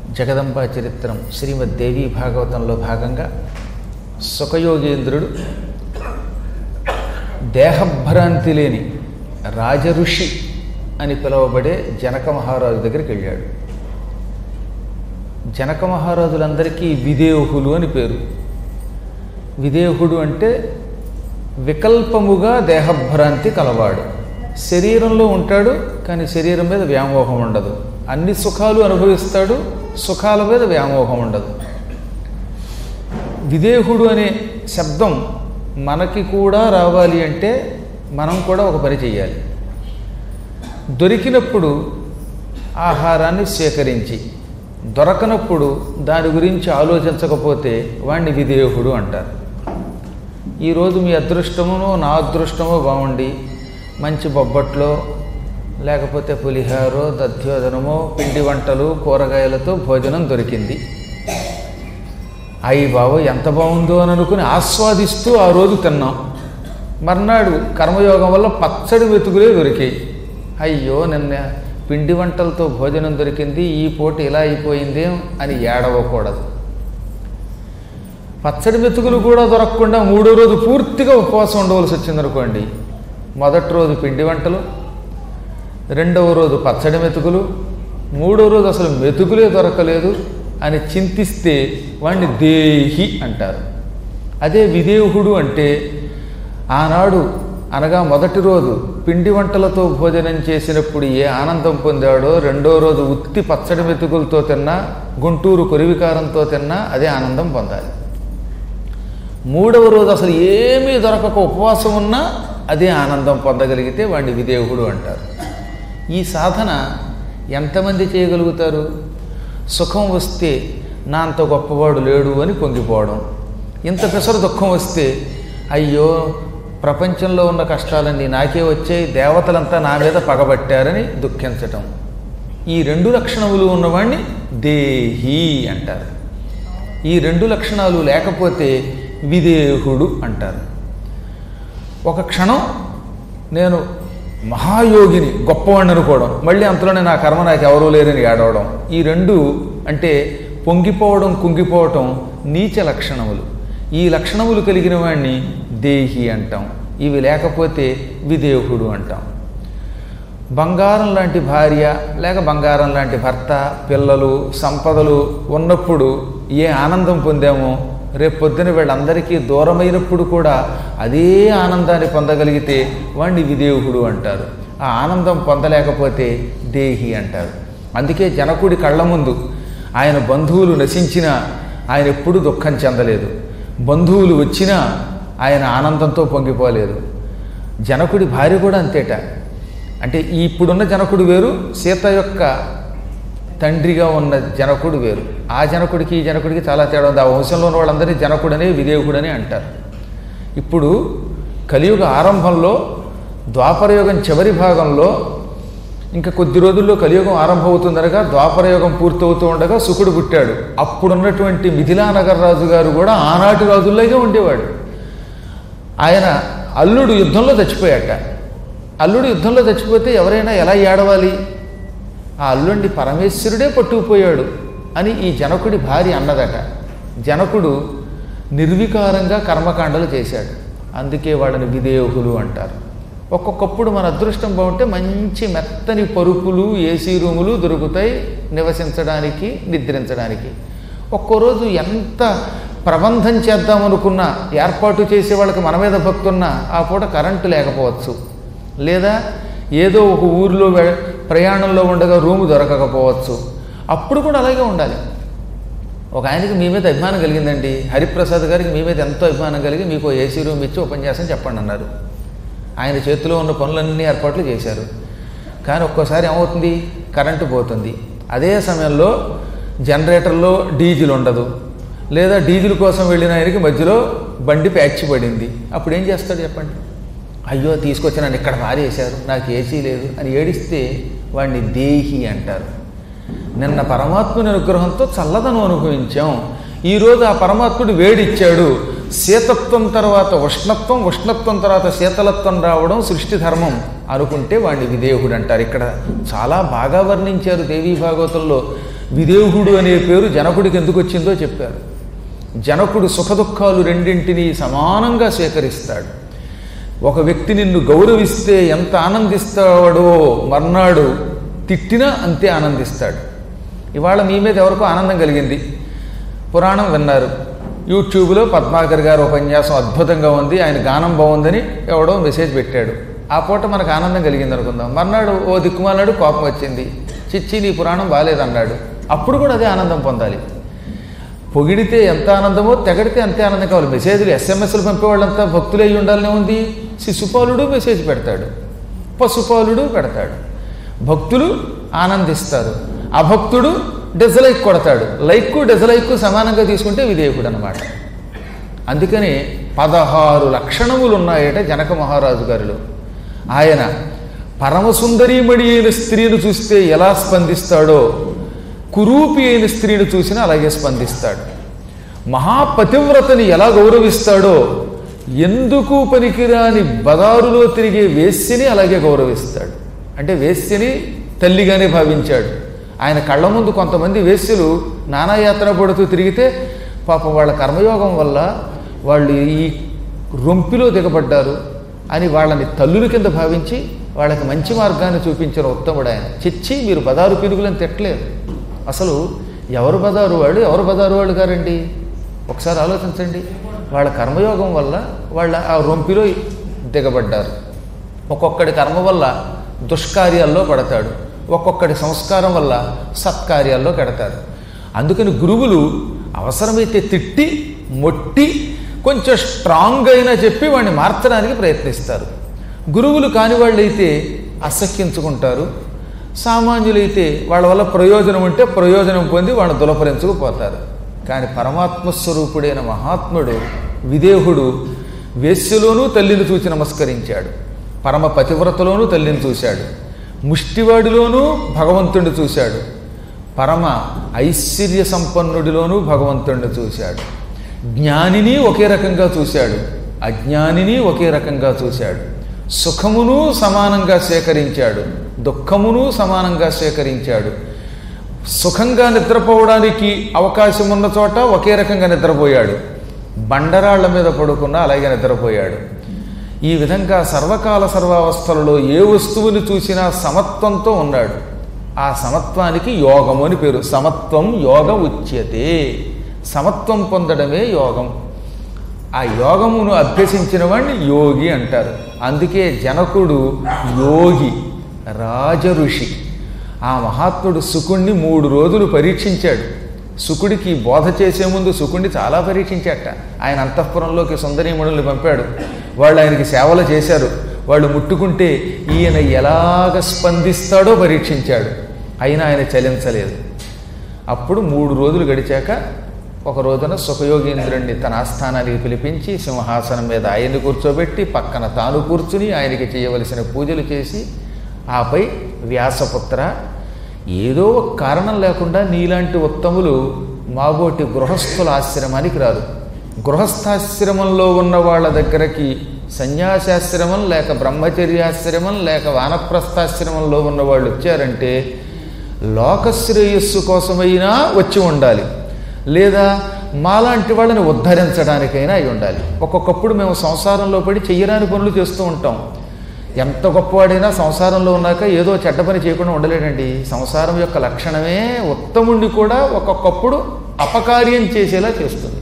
జగదంబా చరిత్రం శ్రీమద్ దేవీ భాగవతంలో భాగంగా సుఖయోగేంద్రుడు దేహభ్రాంతి లేని రాజఋషి అని పిలువబడే జనక మహారాజు దగ్గరికి వెళ్ళాడు జనక మహారాజులందరికీ విదేహులు అని పేరు విదేహుడు అంటే వికల్పముగా దేహభ్రాంతి కలవాడు శరీరంలో ఉంటాడు కానీ శరీరం మీద వ్యామోహం ఉండదు అన్ని సుఖాలు అనుభవిస్తాడు సుఖాల మీద వ్యామోహం ఉండదు విదేహుడు అనే శబ్దం మనకి కూడా రావాలి అంటే మనం కూడా ఒక పని చేయాలి దొరికినప్పుడు ఆహారాన్ని స్వీకరించి దొరకనప్పుడు దాని గురించి ఆలోచించకపోతే వాణ్ణి విదేహుడు అంటారు ఈరోజు మీ అదృష్టమునో నా అదృష్టమో బాగుండి మంచి బొబ్బట్లో లేకపోతే పులిహారో దధ్యోదనమో పిండి వంటలు కూరగాయలతో భోజనం దొరికింది అయ్యి బాబు ఎంత బాగుందో అని అనుకుని ఆస్వాదిస్తూ ఆ రోజు తిన్నాం మర్నాడు కర్మయోగం వల్ల పచ్చడి వెతుకులే దొరికాయి అయ్యో నిన్న పిండి వంటలతో భోజనం దొరికింది ఈ పూట ఇలా అయిపోయింది అని ఏడవకూడదు పచ్చడి మెతుకులు కూడా దొరకకుండా మూడో రోజు పూర్తిగా ఉపవాసం ఉండవలసి వచ్చిందనుకోండి మొదటి రోజు పిండి వంటలు రెండవ రోజు పచ్చడి మెతుకులు మూడో రోజు అసలు మెతుకులే దొరకలేదు అని చింతిస్తే వాణ్ణి దేహి అంటారు అదే విదేహుడు అంటే ఆనాడు అనగా మొదటి రోజు పిండి వంటలతో భోజనం చేసినప్పుడు ఏ ఆనందం పొందాడో రెండో రోజు ఉత్తి పచ్చడి మెతుకులతో తిన్నా గుంటూరు కొరివికారంతో తిన్నా అదే ఆనందం పొందాలి మూడవ రోజు అసలు ఏమీ దొరకక ఉపవాసం ఉన్నా అదే ఆనందం పొందగలిగితే వాడిని విదేహుడు అంటారు ఈ సాధన ఎంతమంది చేయగలుగుతారు సుఖం వస్తే నా అంత గొప్పవాడు లేడు అని పొంగిపోవడం ఇంత పెసరు దుఃఖం వస్తే అయ్యో ప్రపంచంలో ఉన్న కష్టాలన్నీ నాకే వచ్చాయి దేవతలంతా నా మీద పగబట్టారని దుఃఖించటం ఈ రెండు లక్షణములు ఉన్నవాణ్ణి దేహి అంటారు ఈ రెండు లక్షణాలు లేకపోతే విదేహుడు అంటారు ఒక క్షణం నేను మహాయోగిని గొప్పవాడిని అనుకోవడం మళ్ళీ అంతలోనే నా కర్మ నాకు ఎవరూ లేరని ఏడవడం ఈ రెండు అంటే పొంగిపోవడం కుంగిపోవటం నీచ లక్షణములు ఈ లక్షణములు కలిగిన వాడిని దేహి అంటాం ఇవి లేకపోతే విదేహుడు అంటాం బంగారం లాంటి భార్య లేక బంగారం లాంటి భర్త పిల్లలు సంపదలు ఉన్నప్పుడు ఏ ఆనందం పొందామో రేపు పొద్దున వీళ్ళందరికీ దూరమైనప్పుడు కూడా అదే ఆనందాన్ని పొందగలిగితే వాణ్ణి విదేహుడు అంటారు ఆ ఆనందం పొందలేకపోతే దేహి అంటారు అందుకే జనకుడి కళ్ళ ముందు ఆయన బంధువులు నశించినా ఆయన ఎప్పుడూ దుఃఖం చెందలేదు బంధువులు వచ్చినా ఆయన ఆనందంతో పొంగిపోలేదు జనకుడి భార్య కూడా అంతేట అంటే ఈ ఇప్పుడున్న జనకుడు వేరు సీత యొక్క తండ్రిగా ఉన్న జనకుడు వేరు ఆ జనకుడికి ఈ జనకుడికి చాలా తేడా ఉంది ఆ వంశంలో ఉన్న వాళ్ళందరినీ జనకుడనే విదేహుడని అంటారు ఇప్పుడు కలియుగ ఆరంభంలో ద్వాపరయుగం చివరి భాగంలో ఇంకా కొద్ది రోజుల్లో కలియుగం ఆరంభమవుతుందనగా ద్వాపరయుగం పూర్తవుతూ ఉండగా సుకుడు పుట్టాడు అప్పుడున్నటువంటి మిథిలా నగర రాజు గారు కూడా ఆనాటి రాజుల్లాగే ఉండేవాడు ఆయన అల్లుడు యుద్ధంలో చచ్చిపోయాట అల్లుడు యుద్ధంలో చచ్చిపోతే ఎవరైనా ఎలా ఏడవాలి ఆ అల్లుండి పరమేశ్వరుడే పట్టుకుపోయాడు అని ఈ జనకుడి భార్య అన్నదట జనకుడు నిర్వికారంగా కర్మకాండలు చేశాడు అందుకే వాళ్ళని విదేహులు అంటారు ఒక్కొక్కప్పుడు మన అదృష్టం బాగుంటే మంచి మెత్తని పరుపులు ఏసీ రూములు దొరుకుతాయి నివసించడానికి నిద్రించడానికి ఒక్కో రోజు ఎంత ప్రబంధం చేద్దామనుకున్నా ఏర్పాటు చేసే వాళ్ళకి మన మీద భక్తున్నా ఆ పూట కరెంటు లేకపోవచ్చు లేదా ఏదో ఒక ఊరిలో వె- ప్రయాణంలో ఉండగా రూము దొరకకపోవచ్చు అప్పుడు కూడా అలాగే ఉండాలి ఒక ఆయనకి మీ మీద అభిమానం కలిగిందండి హరిప్రసాద్ గారికి మీ మీద ఎంతో అభిమానం కలిగి మీకు ఏసీ రూమ్ ఇచ్చి ఉపన్యాసం చెప్పండి అన్నారు ఆయన చేతిలో ఉన్న పనులన్నీ ఏర్పాట్లు చేశారు కానీ ఒక్కోసారి ఏమవుతుంది కరెంటు పోతుంది అదే సమయంలో జనరేటర్లో డీజిల్ ఉండదు లేదా డీజిల్ కోసం వెళ్ళిన ఆయనకి మధ్యలో బండి ప్యాచ్ పడింది అప్పుడు ఏం చేస్తాడు చెప్పండి అయ్యో తీసుకొచ్చి నన్ను ఇక్కడ మారేశారు నాకు ఏసీ లేదు అని ఏడిస్తే వాడిని దేహి అంటారు నిన్న పరమాత్ముని అనుగ్రహంతో చల్లదనం అనుభవించాం ఈరోజు ఆ పరమాత్ముడు వేడిచ్చాడు శీతత్వం తర్వాత ఉష్ణత్వం ఉష్ణత్వం తర్వాత శీతలత్వం రావడం సృష్టి ధర్మం అనుకుంటే వాడిని విదేహుడు అంటారు ఇక్కడ చాలా బాగా వర్ణించారు దేవీ భాగవతంలో విదేహుడు అనే పేరు జనకుడికి ఎందుకు వచ్చిందో చెప్పారు జనకుడు సుఖదుఖాలు రెండింటినీ సమానంగా స్వీకరిస్తాడు ఒక వ్యక్తి నిన్ను గౌరవిస్తే ఎంత ఆనందిస్తాడో మర్నాడు తిట్టినా అంతే ఆనందిస్తాడు ఇవాళ మీ మీద ఎవరికో ఆనందం కలిగింది పురాణం విన్నారు యూట్యూబ్లో పద్మాకర్ గారు ఉపన్యాసం అద్భుతంగా ఉంది ఆయన గానం బాగుందని ఎవడో మెసేజ్ పెట్టాడు ఆ పూట మనకు ఆనందం కలిగింది అనుకుందాం మర్నాడు ఓ దిక్కుమాలాడు కోపం వచ్చింది చిచ్చి నీ పురాణం బాగాలేదన్నాడు అప్పుడు కూడా అదే ఆనందం పొందాలి పొగిడితే ఎంత ఆనందమో తెగడితే అంతే ఆనందం కావాలి మెసేజ్లు ఎస్ఎంఎస్లు పంపేవాళ్ళంతా భక్తులు అయి ఉండాలనే ఉంది శిశుపాలుడు మెసేజ్ పెడతాడు పశుపాలుడు పెడతాడు భక్తులు ఆనందిస్తారు అభక్తుడు డిజలైక్ కొడతాడు లైక్ డిజలైక్ సమానంగా తీసుకుంటే విధేయకుడు అనమాట అందుకని పదహారు లక్షణములు ఉన్నాయట జనక మహారాజు గారిలో ఆయన పరమసుందరీమణి అయిన స్త్రీని చూస్తే ఎలా స్పందిస్తాడో కురూపి అయిన స్త్రీని చూసినా అలాగే స్పందిస్తాడు మహాపతివ్రతని ఎలా గౌరవిస్తాడో ఎందుకు పనికిరాని బదారులో తిరిగే వేశ్యని అలాగే గౌరవిస్తాడు అంటే వేశ్యని తల్లిగానే భావించాడు ఆయన కళ్ళ ముందు కొంతమంది వేశ్యలు నానాయాత్ర పడుతూ తిరిగితే పాపం వాళ్ళ కర్మయోగం వల్ల వాళ్ళు ఈ రొంపిలో దిగబడ్డారు అని వాళ్ళని తల్లుల కింద భావించి వాళ్ళకి మంచి మార్గాన్ని చూపించిన ఉత్తముడు ఆయన చిచ్చి మీరు బదారు పిరుగులని తిట్టలేరు అసలు ఎవరు బదారు వాళ్ళు ఎవరు బదారు వాళ్ళు గారండి ఒకసారి ఆలోచించండి వాళ్ళ కర్మయోగం వల్ల వాళ్ళ ఆ రొంపిలో దిగబడ్డారు ఒక్కొక్కడి కర్మ వల్ల దుష్కార్యాల్లో పడతాడు ఒక్కొక్కడి సంస్కారం వల్ల సత్కార్యాల్లో కడతారు అందుకని గురువులు అవసరమైతే తిట్టి మొట్టి కొంచెం స్ట్రాంగ్ అయినా చెప్పి వాడిని మార్చడానికి ప్రయత్నిస్తారు గురువులు కాని వాళ్ళైతే అసహ్యించుకుంటారు సామాన్యులైతే వాళ్ళ వల్ల ప్రయోజనం ఉంటే ప్రయోజనం పొంది వాళ్ళని దులపరించుకుపోతారు కానీ పరమాత్మ స్వరూపుడైన మహాత్ముడు విదేహుడు వేశ్యలోనూ తల్లిని చూచి నమస్కరించాడు పరమ పతివ్రతలోనూ తల్లిని చూశాడు ముష్టివాడిలోనూ భగవంతుడిని చూశాడు పరమ ఐశ్వర్య సంపన్నుడిలోనూ భగవంతుడిని చూశాడు జ్ఞానిని ఒకే రకంగా చూశాడు అజ్ఞానిని ఒకే రకంగా చూశాడు సుఖమును సమానంగా స్వీకరించాడు దుఃఖమును సమానంగా స్వీకరించాడు సుఖంగా నిద్రపోవడానికి అవకాశం ఉన్న చోట ఒకే రకంగా నిద్రపోయాడు బండరాళ్ల మీద పడుకున్న అలాగే నిద్రపోయాడు ఈ విధంగా సర్వకాల సర్వావస్థలలో ఏ వస్తువుని చూసినా సమత్వంతో ఉన్నాడు ఆ సమత్వానికి యోగము అని పేరు సమత్వం యోగ ఉచ్యతే సమత్వం పొందడమే యోగం ఆ యోగమును అభ్యసించిన వాడిని యోగి అంటారు అందుకే జనకుడు యోగి రాజఋషి ఆ మహాత్ముడు సుకుణ్ణి మూడు రోజులు పరీక్షించాడు సుకుడికి బోధ చేసే ముందు సుకుణ్ణి చాలా పరీక్షించాట ఆయన అంతఃపురంలోకి సుందరీమణుల్ని పంపాడు వాళ్ళు ఆయనకి సేవలు చేశారు వాళ్ళు ముట్టుకుంటే ఈయన ఎలాగ స్పందిస్తాడో పరీక్షించాడు అయినా ఆయన చలించలేదు అప్పుడు మూడు రోజులు గడిచాక ఒక రోజున సుఖయోగేంద్రుణ్ణి తన ఆస్థానానికి పిలిపించి సింహాసనం మీద ఆయన్ని కూర్చోబెట్టి పక్కన తాను కూర్చుని ఆయనకి చేయవలసిన పూజలు చేసి ఆపై వ్యాసపుత్ర ఏదో ఒక కారణం లేకుండా నీలాంటి ఉత్తములు మాబోటి గృహస్థుల ఆశ్రమానికి రారు గృహస్థాశ్రమంలో ఉన్న వాళ్ళ దగ్గరకి సన్యాసాశ్రమం లేక బ్రహ్మచర్యాశ్రమం లేక వానప్రస్థాశ్రమంలో ఉన్న వాళ్ళు వచ్చారంటే లోకశ్రేయస్సు కోసమైనా వచ్చి ఉండాలి లేదా మాలాంటి వాళ్ళని ఉద్ధరించడానికైనా అయి ఉండాలి ఒక్కొక్కప్పుడు మేము సంసారంలో పడి చెయ్యరాని పనులు చేస్తూ ఉంటాం ఎంత గొప్పవాడైనా సంసారంలో ఉన్నాక ఏదో చెడ్డ పని చేయకుండా ఉండలేడండి సంసారం యొక్క లక్షణమే ఉత్తముణ్ణి కూడా ఒక్కొక్కప్పుడు అపకార్యం చేసేలా చేస్తుంది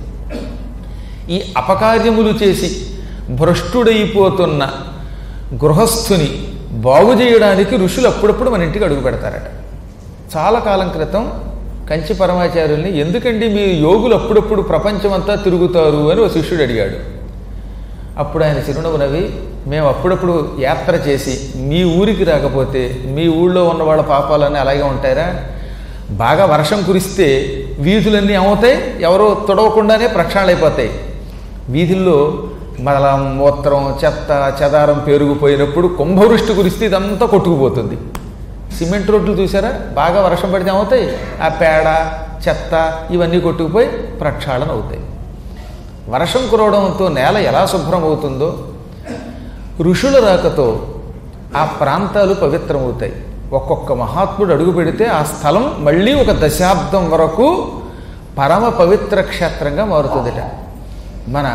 ఈ అపకార్యములు చేసి భ్రష్టుడైపోతున్న గృహస్థుని బాగు చేయడానికి ఋషులు అప్పుడప్పుడు మన ఇంటికి అడుగు పెడతారట చాలా కాలం క్రితం కంచి పరమాచార్యుల్ని ఎందుకండి మీ యోగులు అప్పుడప్పుడు ప్రపంచమంతా తిరుగుతారు అని ఒక శిష్యుడు అడిగాడు అప్పుడు ఆయన చిరునవ్వు నవ్వి మేము అప్పుడప్పుడు యాత్ర చేసి మీ ఊరికి రాకపోతే మీ ఊళ్ళో ఉన్న వాళ్ళ పాపాలన్నీ అలాగే ఉంటాయరా బాగా వర్షం కురిస్తే వీధులన్నీ ఏమవుతాయి ఎవరో తొడవకుండానే ప్రక్షాళన వీధుల్లో మలం మూత్రం చెత్త చెదారం పెరిగిపోయినప్పుడు కుంభవృష్టి కురిస్తే ఇదంతా కొట్టుకుపోతుంది సిమెంట్ రోడ్లు చూసారా బాగా వర్షం పడితే ఏమవుతాయి ఆ పేడ చెత్త ఇవన్నీ కొట్టుకుపోయి ప్రక్షాళన అవుతాయి వర్షం కురవడంతో నేల ఎలా శుభ్రం అవుతుందో ఋషుల రాకతో ఆ ప్రాంతాలు పవిత్రమవుతాయి ఒక్కొక్క మహాత్ముడు అడుగు పెడితే ఆ స్థలం మళ్ళీ ఒక దశాబ్దం వరకు పరమ పవిత్ర క్షేత్రంగా మారుతుందట మన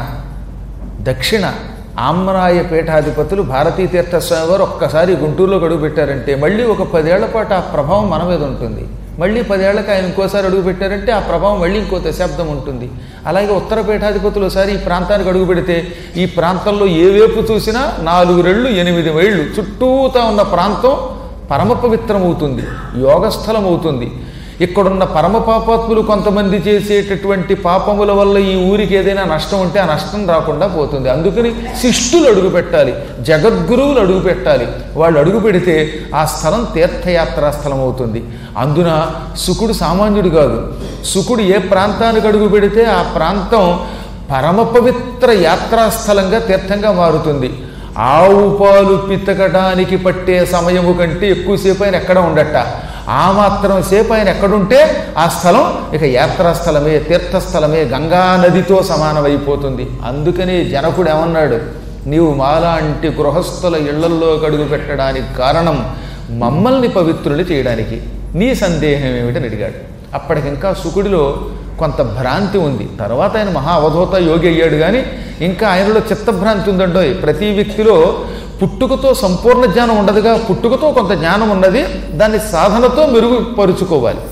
దక్షిణ ఆమ్రాయ పీఠాధిపతులు భారతీ తీర్థస్వామి వారు ఒక్కసారి గుంటూరులో అడుగు పెట్టారంటే మళ్ళీ ఒక పదేళ్ల పాటు ఆ ప్రభావం మన మీద ఉంటుంది మళ్ళీ పదేళ్లకు ఆయన ఇంకోసారి అడుగు పెట్టారంటే ఆ ప్రభావం మళ్ళీ ఇంకో దశాబ్దం ఉంటుంది అలాగే ఉత్తర పీఠాధిపతులు ఒకసారి ఈ ప్రాంతానికి అడుగు పెడితే ఈ ప్రాంతంలో ఏ వైపు చూసినా నాలుగు రెళ్ళు ఎనిమిది మైళ్ళు చుట్టూతా ఉన్న ప్రాంతం పరమ పవిత్రమవుతుంది యోగస్థలం అవుతుంది ఇక్కడున్న పరమ పాపాత్ములు కొంతమంది చేసేటటువంటి పాపముల వల్ల ఈ ఊరికి ఏదైనా నష్టం ఉంటే ఆ నష్టం రాకుండా పోతుంది అందుకని శిష్టులు అడుగు పెట్టాలి జగద్గురువులు అడుగు పెట్టాలి వాళ్ళు అడుగు పెడితే ఆ స్థలం తీర్థయాత్రా స్థలం అవుతుంది అందున సుకుడు సామాన్యుడు కాదు సుకుడు ఏ ప్రాంతానికి అడుగు పెడితే ఆ ప్రాంతం పరమ పవిత్ర యాత్రాస్థలంగా తీర్థంగా మారుతుంది ఆవు పాలు పితకడానికి పట్టే సమయము కంటే ఎక్కువసేపు ఆయన ఎక్కడ ఉండట ఆ మాత్రం సేపు ఆయన ఎక్కడుంటే ఆ స్థలం ఇక యాత్రాస్థలమే తీర్థస్థలమే గంగా నదితో సమానమైపోతుంది అందుకని జనకుడు ఏమన్నాడు నీవు మాలాంటి గృహస్థుల ఇళ్లల్లో అడుగు పెట్టడానికి కారణం మమ్మల్ని పవిత్రులు చేయడానికి నీ సందేహం ఏమిటని అడిగాడు అప్పటికింకా సుకుడిలో కొంత భ్రాంతి ఉంది తర్వాత ఆయన మహా అవధూత యోగి అయ్యాడు కానీ ఇంకా ఆయనలో చిత్తభ్రాంతి ఉందండో ప్రతి వ్యక్తిలో పుట్టుకతో సంపూర్ణ జ్ఞానం ఉండదుగా పుట్టుకతో కొంత జ్ఞానం ఉన్నది దాన్ని సాధనతో మెరుగుపరుచుకోవాలి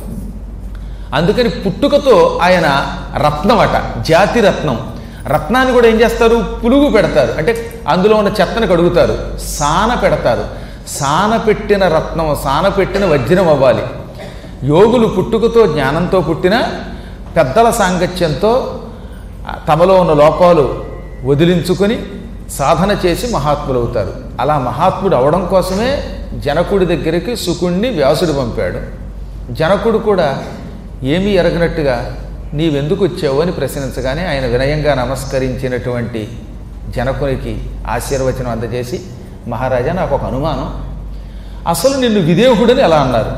అందుకని పుట్టుకతో ఆయన రత్నం అట జాతి రత్నం రత్నాన్ని కూడా ఏం చేస్తారు పులుగు పెడతారు అంటే అందులో ఉన్న చెత్తను కడుగుతారు సాన పెడతారు సాన పెట్టిన రత్నం సాన పెట్టిన వజ్రం అవ్వాలి యోగులు పుట్టుకతో జ్ఞానంతో పుట్టిన పెద్దల సాంగత్యంతో తమలో ఉన్న లోపాలు వదిలించుకొని సాధన చేసి మహాత్ములు అవుతారు అలా మహాత్ముడు అవడం కోసమే జనకుడి దగ్గరికి సుకుణ్ణి వ్యాసుడు పంపాడు జనకుడు కూడా ఏమీ ఎరగనట్టుగా నీవెందుకు వచ్చావు అని ప్రశ్నించగానే ఆయన వినయంగా నమస్కరించినటువంటి జనకునికి ఆశీర్వచనం అందజేసి మహారాజా నాకు ఒక అనుమానం అసలు నిన్ను విదేహుడని ఎలా అన్నారు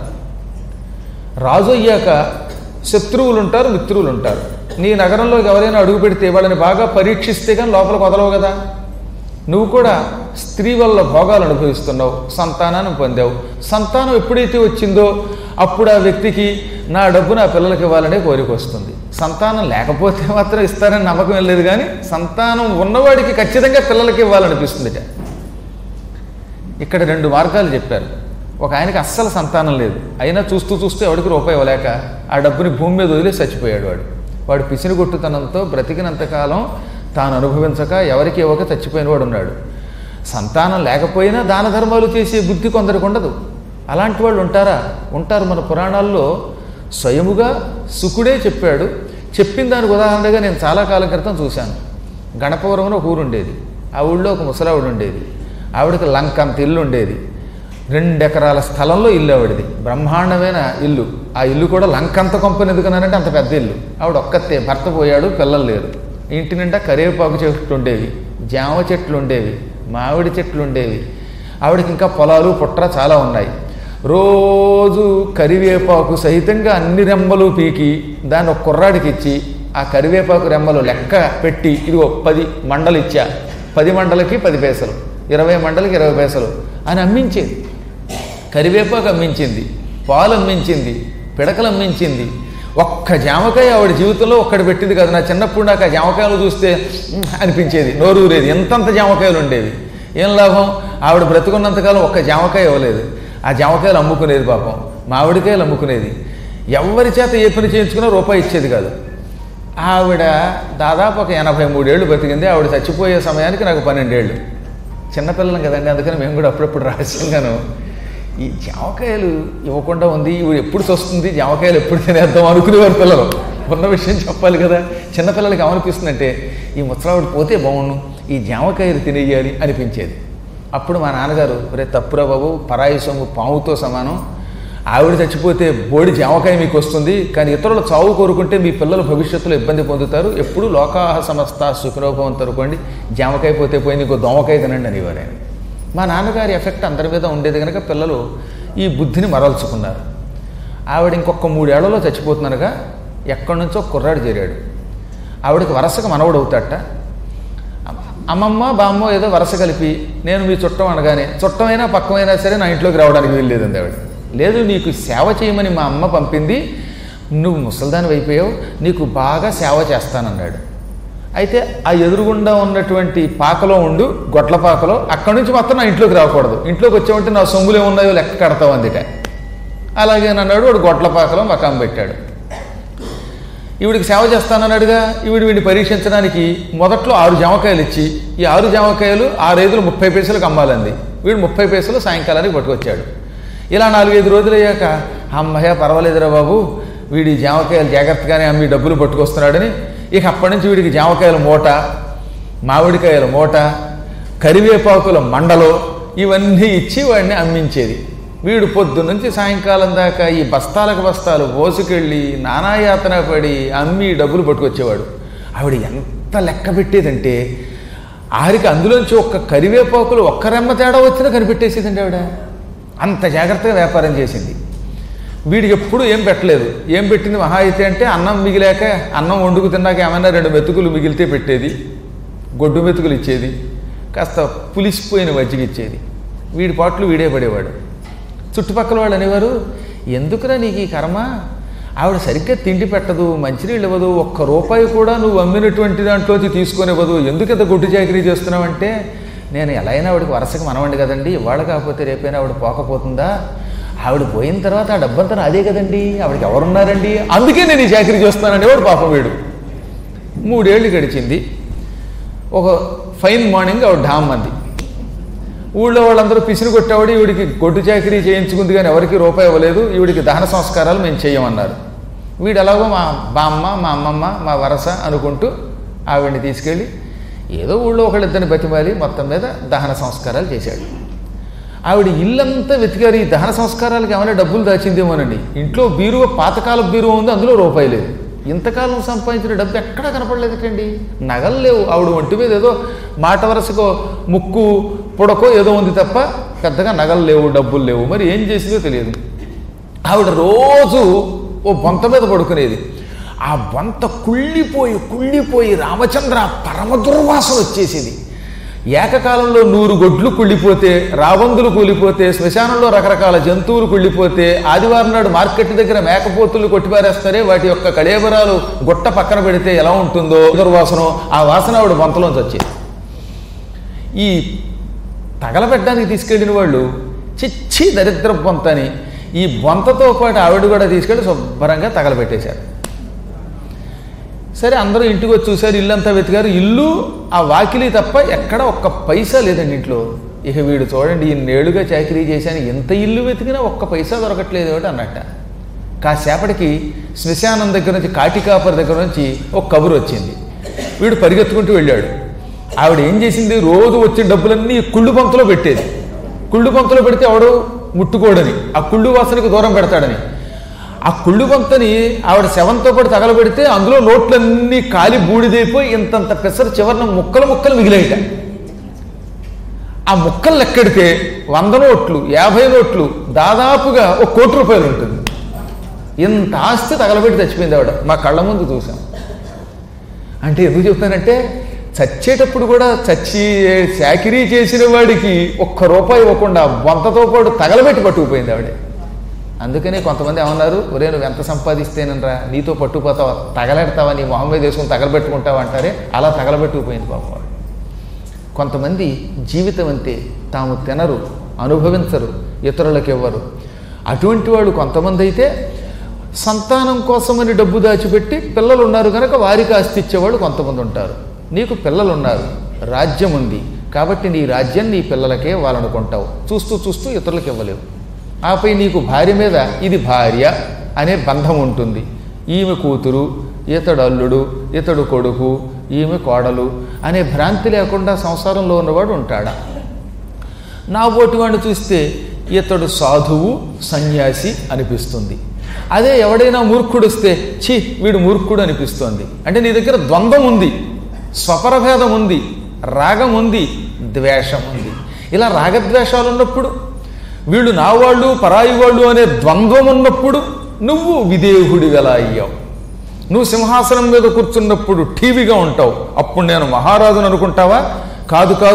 రాజు అయ్యాక శత్రువులు ఉంటారు మిత్రువులు ఉంటారు నీ నగరంలోకి ఎవరైనా అడుగు పెడితే వాళ్ళని బాగా పరీక్షిస్తే కానీ లోపలికి వదలవు కదా నువ్వు కూడా స్త్రీ వల్ల భోగాలు అనుభవిస్తున్నావు సంతానాన్ని పొందావు సంతానం ఎప్పుడైతే వచ్చిందో అప్పుడు ఆ వ్యక్తికి నా డబ్బు నా పిల్లలకి ఇవ్వాలనే కోరిక వస్తుంది సంతానం లేకపోతే మాత్రం ఇస్తారని నమ్మకం వెళ్ళలేదు కానీ సంతానం ఉన్నవాడికి ఖచ్చితంగా పిల్లలకి ఇవ్వాలనిపిస్తుందిట ఇక్కడ రెండు మార్గాలు చెప్పారు ఒక ఆయనకి అస్సలు సంతానం లేదు అయినా చూస్తూ చూస్తూ ఎవడికి రూపాయి ఇవ్వలేక ఆ డబ్బుని భూమి మీద వదిలేసి చచ్చిపోయాడు వాడు వాడు పిసిని కొట్టుతనంతో బ్రతికినంతకాలం తాను అనుభవించక ఎవరికి ఇవ్వక చచ్చిపోయిన వాడు ఉన్నాడు సంతానం లేకపోయినా దాన ధర్మాలు చేసే బుద్ధి కొందరికి ఉండదు అలాంటి వాళ్ళు ఉంటారా ఉంటారు మన పురాణాల్లో స్వయముగా సుకుడే చెప్పాడు చెప్పిన దానికి ఉదాహరణగా నేను చాలా కాలం క్రితం చూశాను గణపవరంలో ఒక ఊరు ఉండేది ఆ ఊళ్ళో ఒక ముసలావిడ ఉండేది ఆవిడకి లంకంత ఇల్లు ఉండేది రెండు ఎకరాల స్థలంలో ఇల్లు ఆవిడది బ్రహ్మాండమైన ఇల్లు ఆ ఇల్లు కూడా లంకంత కొంపని ఎందుకన్నానంటే అంత పెద్ద ఇల్లు ఆవిడ ఒక్కతే భర్త పోయాడు పిల్లలు లేరు ఇంటి నిండా కరివేపాకు చెట్లు ఉండేవి జామ చెట్లు ఉండేవి మామిడి చెట్లు ఉండేవి ఆవిడకి ఇంకా పొలాలు పుట్ర చాలా ఉన్నాయి రోజు కరివేపాకు సహితంగా అన్ని రెమ్మలు పీకి దాన్ని ఒక కుర్రాడికి ఇచ్చి ఆ కరివేపాకు రెమ్మలు లెక్క పెట్టి ఇదిగో పది మండలు ఇచ్చా పది మండలకి పది పైసలు ఇరవై మండలకి ఇరవై పైసలు అని అమ్మించేది కరివేపాకు అమ్మించింది పాలు అమ్మించింది పిడకలు అమ్మించింది ఒక్క జామకాయ ఆవిడ జీవితంలో ఒక్కటి పెట్టింది కదా నా చిన్నప్పుడు నాకు ఆ జామకాయలు చూస్తే "ఉమ్" అనిపించేది నోరూరేది ఎంతంత జామకాయలు ఉండేవి ఏం లాభం ఆవిడ బ్రతుకున్నంతకాలం ఒక్క జామకాయ ఇవ్వలేదు ఆ జామకాయలు అమ్ముకునేది పాపం మామిడికాయలు అమ్ముకునేది ఎవరి చేత ఏ పని చేయించుకున్నా రూపాయి ఇచ్చేది కాదు ఆవిడ దాదాపు ఒక ఎనభై మూడేళ్ళు బతికింది ఆవిడ చచ్చిపోయే సమయానికి నాకు పన్నెండేళ్ళు చిన్నపిల్లలం కదండి అందుకని మేము కూడా అప్పుడప్పుడు రహస్యంగాను ఈ జామకాయలు ఇవ్వకుండా ఉంది ఇవి ఎప్పుడు వస్తుంది జామకాయలు ఎప్పుడు తినేద్దాం అనుకునేవారు పిల్లలు ఉన్న విషయం చెప్పాలి కదా చిన్నపిల్లలకి ఏమనిపిస్తుందంటే ఈ ముసలావిడ పోతే బాగుండు ఈ జామకాయలు తినేయాలి అనిపించేది అప్పుడు మా నాన్నగారు రే తప్పురా బాబు పరాయి సొమ్ము పాముతో సమానం ఆవిడ చచ్చిపోతే బోడి జామకాయ మీకు వస్తుంది కానీ ఇతరుల చావు కోరుకుంటే మీ పిల్లలు భవిష్యత్తులో ఇబ్బంది పొందుతారు ఎప్పుడు లోకాహ సమస్త సుఖరోభవం తరుకోండి జామకాయ పోతే పోయింది ఇంకో దోమకాయ తినండి అనేవారు ఆయన మా నాన్నగారి ఎఫెక్ట్ అందరి మీద ఉండేది కనుక పిల్లలు ఈ బుద్ధిని మరల్చుకున్నారు ఆవిడ ఇంకొక మూడేళ్లలో చచ్చిపోతున్నారుగా ఎక్కడి నుంచో కుర్రాడు చేరాడు ఆవిడకి వరసగా మనవడు అవుతాట అమ్మమ్మ బామ్మ ఏదో వరస కలిపి నేను మీ చుట్టం అనగానే చుట్టమైనా పక్కమైనా సరే నా ఇంట్లోకి రావడానికి వీల్లేదండి ఆవిడ లేదు నీకు సేవ చేయమని మా అమ్మ పంపింది నువ్వు ముసల్దాని అయిపోయావు నీకు బాగా సేవ చేస్తానన్నాడు అయితే ఆ ఎదురుగుండా ఉన్నటువంటి పాకలో ఉండు గొడ్ల పాకలో అక్కడి నుంచి మొత్తం నా ఇంట్లోకి రాకూడదు ఇంట్లోకి వచ్చామంటే నా సొమ్ములు ఏమున్నాయో లెక్క కడతావు అందుట అలాగే అన్నాడు వాడు గొడ్ల పాకలో మకాం పెట్టాడు ఈవిడికి సేవ చేస్తానన్నాడుగా ఈవిడ వీడిని పరీక్షించడానికి మొదట్లో ఆరు జామకాయలు ఇచ్చి ఈ ఆరు జామకాయలు ఆరైదులు ముప్పై పైసలకు అమ్మాలంది వీడు ముప్పై పైసలు సాయంకాలానికి పట్టుకొచ్చాడు ఇలా నాలుగైదు రోజులు అయ్యాక అమ్మయ్య పర్వాలేదురా బాబు వీడి జామకాయలు జాగ్రత్తగానే అమ్మి డబ్బులు పట్టుకొస్తున్నాడని ఇక అప్పటి నుంచి వీడికి జామకాయల మూట మామిడికాయల మూట కరివేపాకుల మండలో ఇవన్నీ ఇచ్చి వాడిని అమ్మించేది వీడు పొద్దు నుంచి సాయంకాలం దాకా ఈ బస్తాలకు బస్తాలు మోసుకెళ్ళి నానాయాతన పడి అమ్మి డబ్బులు పట్టుకొచ్చేవాడు ఆవిడ ఎంత లెక్క పెట్టేదంటే ఆరికి అందులోంచి ఒక్క కరివేపాకులు ఒక్క రెమ్మ తేడా వచ్చినా కనిపెట్టేసేదండి ఆవిడ అంత జాగ్రత్తగా వ్యాపారం చేసింది వీడికి ఎప్పుడు ఏం పెట్టలేదు ఏం పెట్టింది మహా అయితే అంటే అన్నం మిగిలాక అన్నం వండుకు తిన్నాక ఏమైనా రెండు మెతుకులు మిగిలితే పెట్టేది గొడ్డు మెతుకులు ఇచ్చేది కాస్త పులిసిపోయిన మజ్జిగ ఇచ్చేది వీడి పాటలు వీడే పడేవాడు చుట్టుపక్కల వాళ్ళు అనేవారు ఎందుకురా నీకు ఈ కర్మ ఆవిడ సరిగ్గా తిండి పెట్టదు మంచినీళ్ళు ఇవ్వదు ఒక్క రూపాయి కూడా నువ్వు అమ్మినటువంటి దాంట్లోంచి తీసుకొనివ్వదు ఎందుకు ఇంత గొడ్డు చాకరీ చేస్తున్నావంటే నేను ఎలా అయినా ఆవిడకి వరుసగా మనవండి కదండి ఇవాళ కాకపోతే రేపైనా ఆవిడ పోకపోతుందా ఆవిడ పోయిన తర్వాత ఆ డబ్బంతా అదే కదండి ఆవిడకి ఎవరున్నారండి అందుకే నేను ఈ చాకరీ చేస్తున్నానండి వాడు పాపం వీడు మూడేళ్ళు గడిచింది ఒక ఫైన్ మార్నింగ్ ఆవిడ ఢామ్ అంది ఊళ్ళో వాళ్ళందరూ పిసిని కొట్టేవాడు ఈవిడికి గొడ్డు చాకరీ చేయించుకుంది కానీ ఎవరికి రూపాయి ఇవ్వలేదు ఈవిడికి దహన సంస్కారాలు మేము చేయమన్నారు వీడు ఎలాగో మా బామ్మ మా అమ్మమ్మ మా వరస అనుకుంటూ ఆవిడ్ని తీసుకెళ్ళి ఏదో ఊళ్ళో ఒకళ్ళిద్దరిని బతిమాలి మొత్తం మీద దహన సంస్కారాలు చేశాడు ఆవిడ ఇల్లంతా వెతికారు ఈ దహన సంస్కారాలకు ఏమైనా డబ్బులు దాచిందేమోనండి ఇంట్లో బీరువా పాతకాల బీరువా ఉంది అందులో రూపాయి లేదు ఇంతకాలం సంపాదించిన డబ్బు ఎక్కడా కనపడలేదుటండి నగలు లేవు ఆవిడ ఒంటి మీద ఏదో మాట వరసకో ముక్కు పొడకో ఏదో ఉంది తప్ప పెద్దగా నగలు లేవు డబ్బులు లేవు మరి ఏం చేసిందో తెలియదు ఆవిడ రోజు ఓ బొంత మీద పడుకునేది ఆ బొంత కుళ్ళిపోయి కుళ్ళిపోయి రామచంద్ర పరమ దుర్వాసన వచ్చేసింది ఏకకాలంలో నూరు గొడ్లు కుళ్ళిపోతే రాబందులు కూలిపోతే శ్మశానంలో రకరకాల జంతువులు కుళ్ళిపోతే ఆదివారం నాడు మార్కెట్ దగ్గర మేకపోతులు కొట్టిపారేస్తారే వాటి యొక్క కళేబరాలు గుట్ట పక్కన పెడితే ఎలా ఉంటుందో దుర్వాసన ఆ వాసన ఆవిడ బొంతలోంచి వచ్చేది ఈ తగలబెట్టడానికి తీసుకెళ్ళిన వాళ్ళు చిచ్చి దరిద్ర బొంతని ఈ బొంతతో పాటు ఆవిడ కూడా తీసుకెళ్ళి శుభ్రంగా తగలబెట్టేశారు సరే అందరూ ఇంటికి వచ్చి చూశారు ఇల్లంతా వెతికారు ఇల్లు ఆ వాకిలి తప్ప ఎక్కడ ఒక్క పైసా లేదండి ఇంట్లో ఇక వీడు చూడండి ఇన్నేళ్లుగా చాకరీ చేశాను ఎంత ఇల్లు వెతికినా ఒక్క పైసా దొరకట్లేదు ఏమిటి అన్నట్ట కాసేపటికి శ్మశానం దగ్గర నుంచి కాటికాపర్ దగ్గర నుంచి ఒక కబురు వచ్చింది వీడు పరిగెత్తుకుంటూ వెళ్ళాడు ఆవిడ ఏం చేసింది రోజు వచ్చిన డబ్బులన్నీ కుళ్ళు పంతులో పెట్టేది కుళ్ళు పంతులో పెడితే ఎవడు ముట్టుకోడని ఆ కుళ్ళు వాసనకి దూరం పెడతాడని ఆ కుళ్ళు పంతని ఆవిడ శవంతో పాటు తగలబెడితే అందులో నోట్లన్నీ కాలి బూడిదైపోయి ఇంతంత పెసరు చివరిన ముక్కలు ముక్కలు మిగిలాయిట ఆ ముక్కలు లెక్కెడితే వంద నోట్లు యాభై నోట్లు దాదాపుగా ఒక కోటి రూపాయలు ఉంటుంది ఇంత ఆస్తి తగలబెట్టి చచ్చిపోయింది ఆవిడ మా కళ్ళ ముందు చూసాం అంటే ఎందుకు చెప్తానంటే చచ్చేటప్పుడు కూడా చచ్చి చాకిరీ చేసిన వాడికి ఒక్క రూపాయి ఇవ్వకుండా వంతతో పాటు తగలబెట్టి పట్టుకుపోయింది ఆవిడ అందుకనే కొంతమంది ఏమన్నారు ఒరే నువ్వు ఎంత సంపాదిస్తేనరా నీతో పట్టుకుపోతావా తగలెడతావా నీ మొహం మీద వేసుకుని తగలబెట్టుకుంటావా అంటారే అలా తగలబెట్టుకుపోయింది పాపం వాడు కొంతమంది జీవితం అంతే తాము తినరు అనుభవించరు ఇతరులకు ఇవ్వరు అటువంటి వాళ్ళు కొంతమంది అయితే సంతానం కోసమని డబ్బు దాచిపెట్టి పిల్లలు ఉన్నారు కనుక వారికి ఆస్తి ఇచ్చేవాళ్ళు కొంతమంది ఉంటారు నీకు పిల్లలు ఉన్నారు రాజ్యం ఉంది కాబట్టి నీ రాజ్యం నీ పిల్లలకే వాళ్ళనుకుంటావు చూస్తూ చూస్తూ ఇతరులకు ఇవ్వలేవు ఆపై నీకు భార్య మీద ఇది భార్య అనే బంధం ఉంటుంది ఈమె కూతురు ఇతడు అల్లుడు ఇతడు కొడుకు ఈమె కోడలు అనే భ్రాంతి లేకుండా సంసారంలో ఉన్నవాడు ఉంటాడా నా ఓటి వాడిని చూస్తే ఇతడు సాధువు సన్యాసి అనిపిస్తుంది అదే ఎవడైనా మూర్ఖుడు వస్తే ఛీ వీడు మూర్ఖుడు అనిపిస్తోంది అంటే నీ దగ్గర ద్వంద్వం ఉంది స్వపరభేదం ఉంది రాగం ఉంది ద్వేషం ఉంది ఇలా రాగద్వేషాలు ఉన్నప్పుడు వీళ్ళు నా వాళ్ళు పరాయి వాళ్ళు అనే ద్వంద్వం ఉన్నప్పుడు నువ్వు విదేహుడి ఎలా అయ్యావు నువ్వు సింహాసనం మీద కూర్చున్నప్పుడు టీవీగా ఉంటావు అప్పుడు నేను మహారాజును అనుకుంటావా కాదు కాదు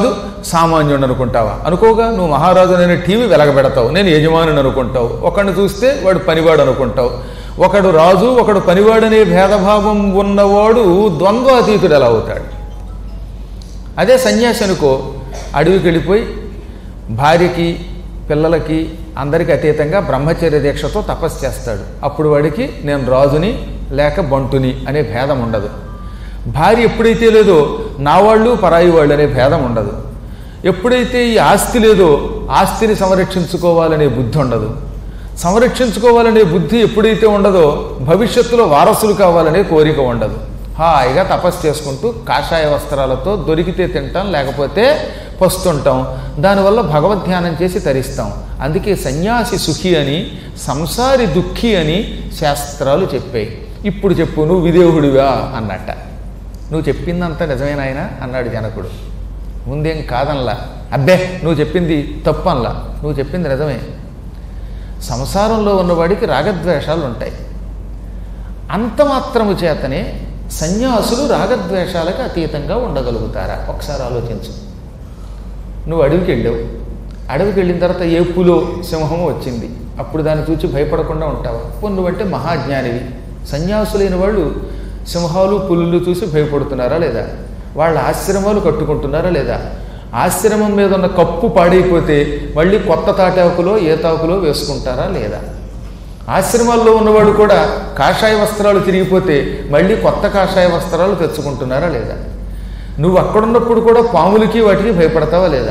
సామాన్యుడు అనుకుంటావా అనుకోగా నువ్వు మహారాజు అనే టీవీ వెలగబెడతావు నేను యజమానుని అనుకుంటావు ఒకడిని చూస్తే వాడు పనివాడు అనుకుంటావు ఒకడు రాజు ఒకడు పనివాడనే భేదభావం ఉన్నవాడు ద్వంద్వాతీతుడు ఎలా అవుతాడు అదే సన్యాసి అనుకో అడవికి వెళ్ళిపోయి భార్యకి పిల్లలకి అందరికీ అతీతంగా బ్రహ్మచర్య దీక్షతో తపస్సు చేస్తాడు అప్పుడు వాడికి నేను రాజుని లేక బంటుని అనే భేదం ఉండదు భార్య ఎప్పుడైతే లేదో నా వాళ్ళు పరాయి వాళ్ళు అనే భేదం ఉండదు ఎప్పుడైతే ఈ ఆస్తి లేదో ఆస్తిని సంరక్షించుకోవాలనే బుద్ధి ఉండదు సంరక్షించుకోవాలనే బుద్ధి ఎప్పుడైతే ఉండదో భవిష్యత్తులో వారసులు కావాలనే కోరిక ఉండదు హాయిగా తపస్సు చేసుకుంటూ కాషాయ వస్త్రాలతో దొరికితే తింటాం లేకపోతే పస్తుంటాం దానివల్ల భగవద్ధ్యానం చేసి తరిస్తాం అందుకే సన్యాసి సుఖి అని సంసారి దుఃఖి అని శాస్త్రాలు చెప్పాయి ఇప్పుడు చెప్పు నువ్వు విదేవుడివా అన్నట్ట నువ్వు చెప్పిందంతా నిజమేనాయన అన్నాడు జనకుడు ముందేం కాదనలా అబ్బే నువ్వు చెప్పింది తప్పు అనలా నువ్వు చెప్పింది నిజమే సంసారంలో ఉన్నవాడికి రాగద్వేషాలు ఉంటాయి అంత మాత్రము చేతనే సన్యాసులు రాగద్వేషాలకు అతీతంగా ఉండగలుగుతారా ఒకసారి ఆలోచించు నువ్వు అడవికి వెళ్ళావు అడవికి వెళ్ళిన తర్వాత ఏ పులో సింహము వచ్చింది అప్పుడు దాన్ని చూచి భయపడకుండా ఉంటావా పోనీ నువ్వంటే మహాజ్ఞానివి సన్యాసులైన వాళ్ళు సింహాలు పులులు చూసి భయపడుతున్నారా లేదా వాళ్ళ ఆశ్రమాలు కట్టుకుంటున్నారా లేదా ఆశ్రమం మీద ఉన్న కప్పు పాడైపోతే మళ్ళీ కొత్త తాటాకులో ఏతాకులో వేసుకుంటారా లేదా ఆశ్రమాల్లో ఉన్నవాడు కూడా కాషాయ వస్త్రాలు తిరిగిపోతే మళ్ళీ కొత్త కాషాయ వస్త్రాలు తెచ్చుకుంటున్నారా లేదా నువ్వు అక్కడున్నప్పుడు కూడా పాములకి వాటికి భయపడతావా లేదా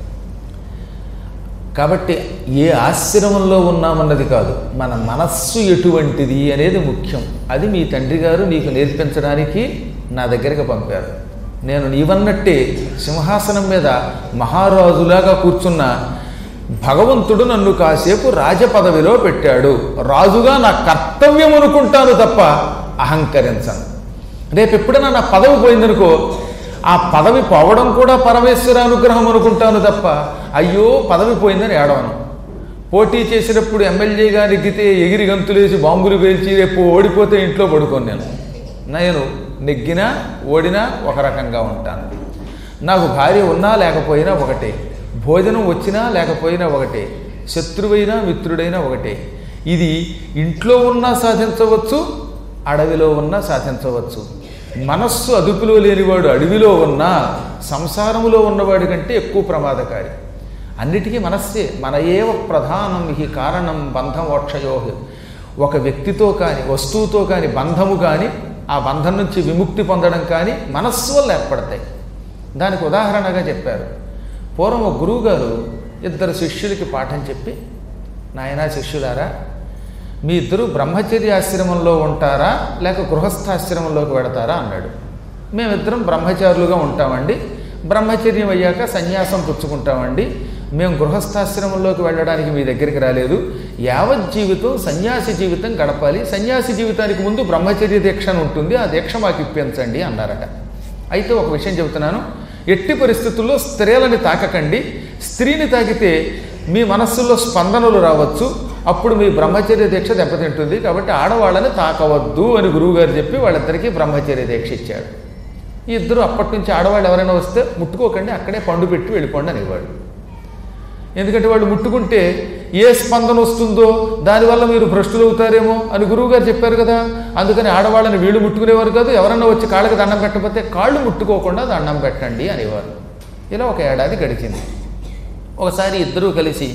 కాబట్టి ఏ ఆశ్రమంలో ఉన్నామన్నది కాదు మన మనస్సు ఎటువంటిది అనేది ముఖ్యం అది మీ తండ్రి గారు నీకు నేర్పించడానికి నా దగ్గరికి పంపారు నేను నీవన్నట్టే సింహాసనం మీద మహారాజులాగా కూర్చున్న భగవంతుడు నన్ను కాసేపు రాజపదవిలో పెట్టాడు రాజుగా నా కర్తవ్యం అనుకుంటాను తప్ప అహంకరించను రేపు ఎప్పుడైనా నా పదవి పోయిందనుకో ఆ పదవి పోవడం కూడా పరమేశ్వర అనుగ్రహం అనుకుంటాను తప్ప అయ్యో పదవి పోయిందని ఏడవను పోటీ చేసినప్పుడు ఎమ్మెల్యేగా నెగ్గితే ఎగిరి గంతులేసి బాంబులు పేల్చి రేపు ఓడిపోతే ఇంట్లో పడుకోను నేను నేను నెగ్గినా ఓడినా ఒక రకంగా ఉంటాను నాకు భార్య ఉన్నా లేకపోయినా ఒకటే భోజనం వచ్చినా లేకపోయినా ఒకటే శత్రువైనా మిత్రుడైనా ఒకటే ఇది ఇంట్లో ఉన్నా సాధించవచ్చు అడవిలో ఉన్నా సాధించవచ్చు మనస్సు అదుపులో లేనివాడు అడవిలో ఉన్నా సంసారములో ఉన్నవాడి కంటే ఎక్కువ ప్రమాదకారి అన్నిటికీ మనస్సే మన ఏవ ప్రధానం ఈ కారణం బంధమోక్షయో ఒక వ్యక్తితో కానీ వస్తువుతో కానీ బంధము కానీ ఆ బంధం నుంచి విముక్తి పొందడం కానీ మనస్సు వల్ల ఏర్పడతాయి దానికి ఉదాహరణగా చెప్పారు పూర్వం ఒక గురువుగారు ఇద్దరు శిష్యులకి పాఠం చెప్పి నాయనా శిష్యులారా మీ ఇద్దరు బ్రహ్మచర్యాశ్రమంలో ఉంటారా లేక గృహస్థాశ్రమంలోకి వెడతారా అన్నాడు మేమిద్దరం బ్రహ్మచారులుగా ఉంటామండి బ్రహ్మచర్యం అయ్యాక సన్యాసం పుచ్చుకుంటామండి మేము గృహస్థాశ్రమంలోకి వెళ్ళడానికి మీ దగ్గరికి రాలేదు యావత్ జీవితం సన్యాసి జీవితం గడపాలి సన్యాసి జీవితానికి ముందు బ్రహ్మచర్య దీక్ష అని ఉంటుంది ఆ దీక్ష మాకు ఇప్పించండి అన్నారట అయితే ఒక విషయం చెబుతున్నాను ఎట్టి పరిస్థితుల్లో స్త్రీలని తాకకండి స్త్రీని తాకితే మీ మనస్సులో స్పందనలు రావచ్చు అప్పుడు మీ బ్రహ్మచర్య దీక్ష దెబ్బతింటుంది కాబట్టి ఆడవాళ్ళని తాకవద్దు అని గురువుగారు చెప్పి వాళ్ళిద్దరికీ బ్రహ్మచర్య దీక్ష ఇచ్చాడు ఈ ఇద్దరు అప్పటి నుంచి ఆడవాళ్ళు ఎవరైనా వస్తే ముట్టుకోకండి అక్కడే పండు పెట్టి వెళ్ళిపోండి అనేవాడు ఎందుకంటే వాళ్ళు ముట్టుకుంటే ఏ స్పందన వస్తుందో దానివల్ల మీరు భ్రష్టులు అవుతారేమో అని గురువుగారు చెప్పారు కదా అందుకని ఆడవాళ్ళని వీళ్ళు ముట్టుకునేవారు కాదు ఎవరన్నా వచ్చి కాళ్ళకి దండం పెట్టకపోతే కాళ్ళు ముట్టుకోకుండా దండం పెట్టండి అనేవారు ఇలా ఒక ఏడాది గడిచింది ఒకసారి ఇద్దరూ కలిసి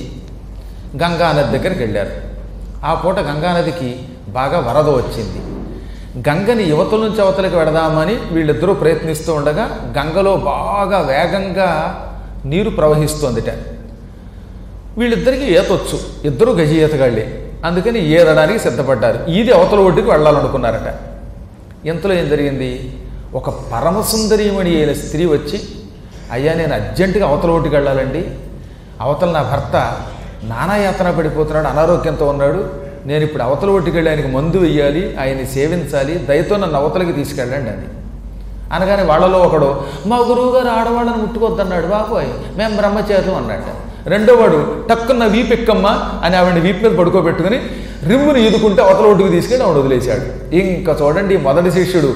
గంగానది దగ్గరికి వెళ్ళారు ఆ పూట గంగానదికి బాగా వరద వచ్చింది గంగని యువతల నుంచి అవతలకి వెడదామని వీళ్ళిద్దరూ ప్రయత్నిస్తూ ఉండగా గంగలో బాగా వేగంగా నీరు ప్రవహిస్తోందిట వీళ్ళిద్దరికీ ఈతొచ్చు ఇద్దరు గజి ఈతగాళ్ళే అందుకని ఈదడానికి సిద్ధపడ్డారు ఈది అవతల ఒడ్డుకి వెళ్ళాలనుకున్నారట ఇంతలో ఏం జరిగింది ఒక పరమసుందరీమణి అయిన స్త్రీ వచ్చి అయ్యా నేను అర్జెంటుగా అవతల ఒడ్డుకి వెళ్ళాలండి అవతల నా భర్త నానాయాతన పడిపోతున్నాడు అనారోగ్యంతో ఉన్నాడు నేను ఇప్పుడు అవతల ఒడ్డుకి వెళ్ళి ఆయనకి మందు వెయ్యాలి ఆయన్ని సేవించాలి దయతో నన్ను అవతలకి తీసుకెళ్ళండి అని అనగానే వాళ్ళలో ఒకడు మా గురువు గారు ఆడవాళ్ళని ముట్టుకోవద్దన్నాడు బాబోయ్ మేము బ్రహ్మచారులు అన్నట్ట రెండో వాడు టక్కున్న వీపెక్కమ్మా అని ఆవిడని వీపు మీద పడుకోబెట్టుకుని రిమ్ముని ఈదుకుంటే అవతల ఒడ్డుకు తీసుకెళ్ళి ఆవిడ వదిలేశాడు ఇంకా చూడండి మొదటి శిష్యుడు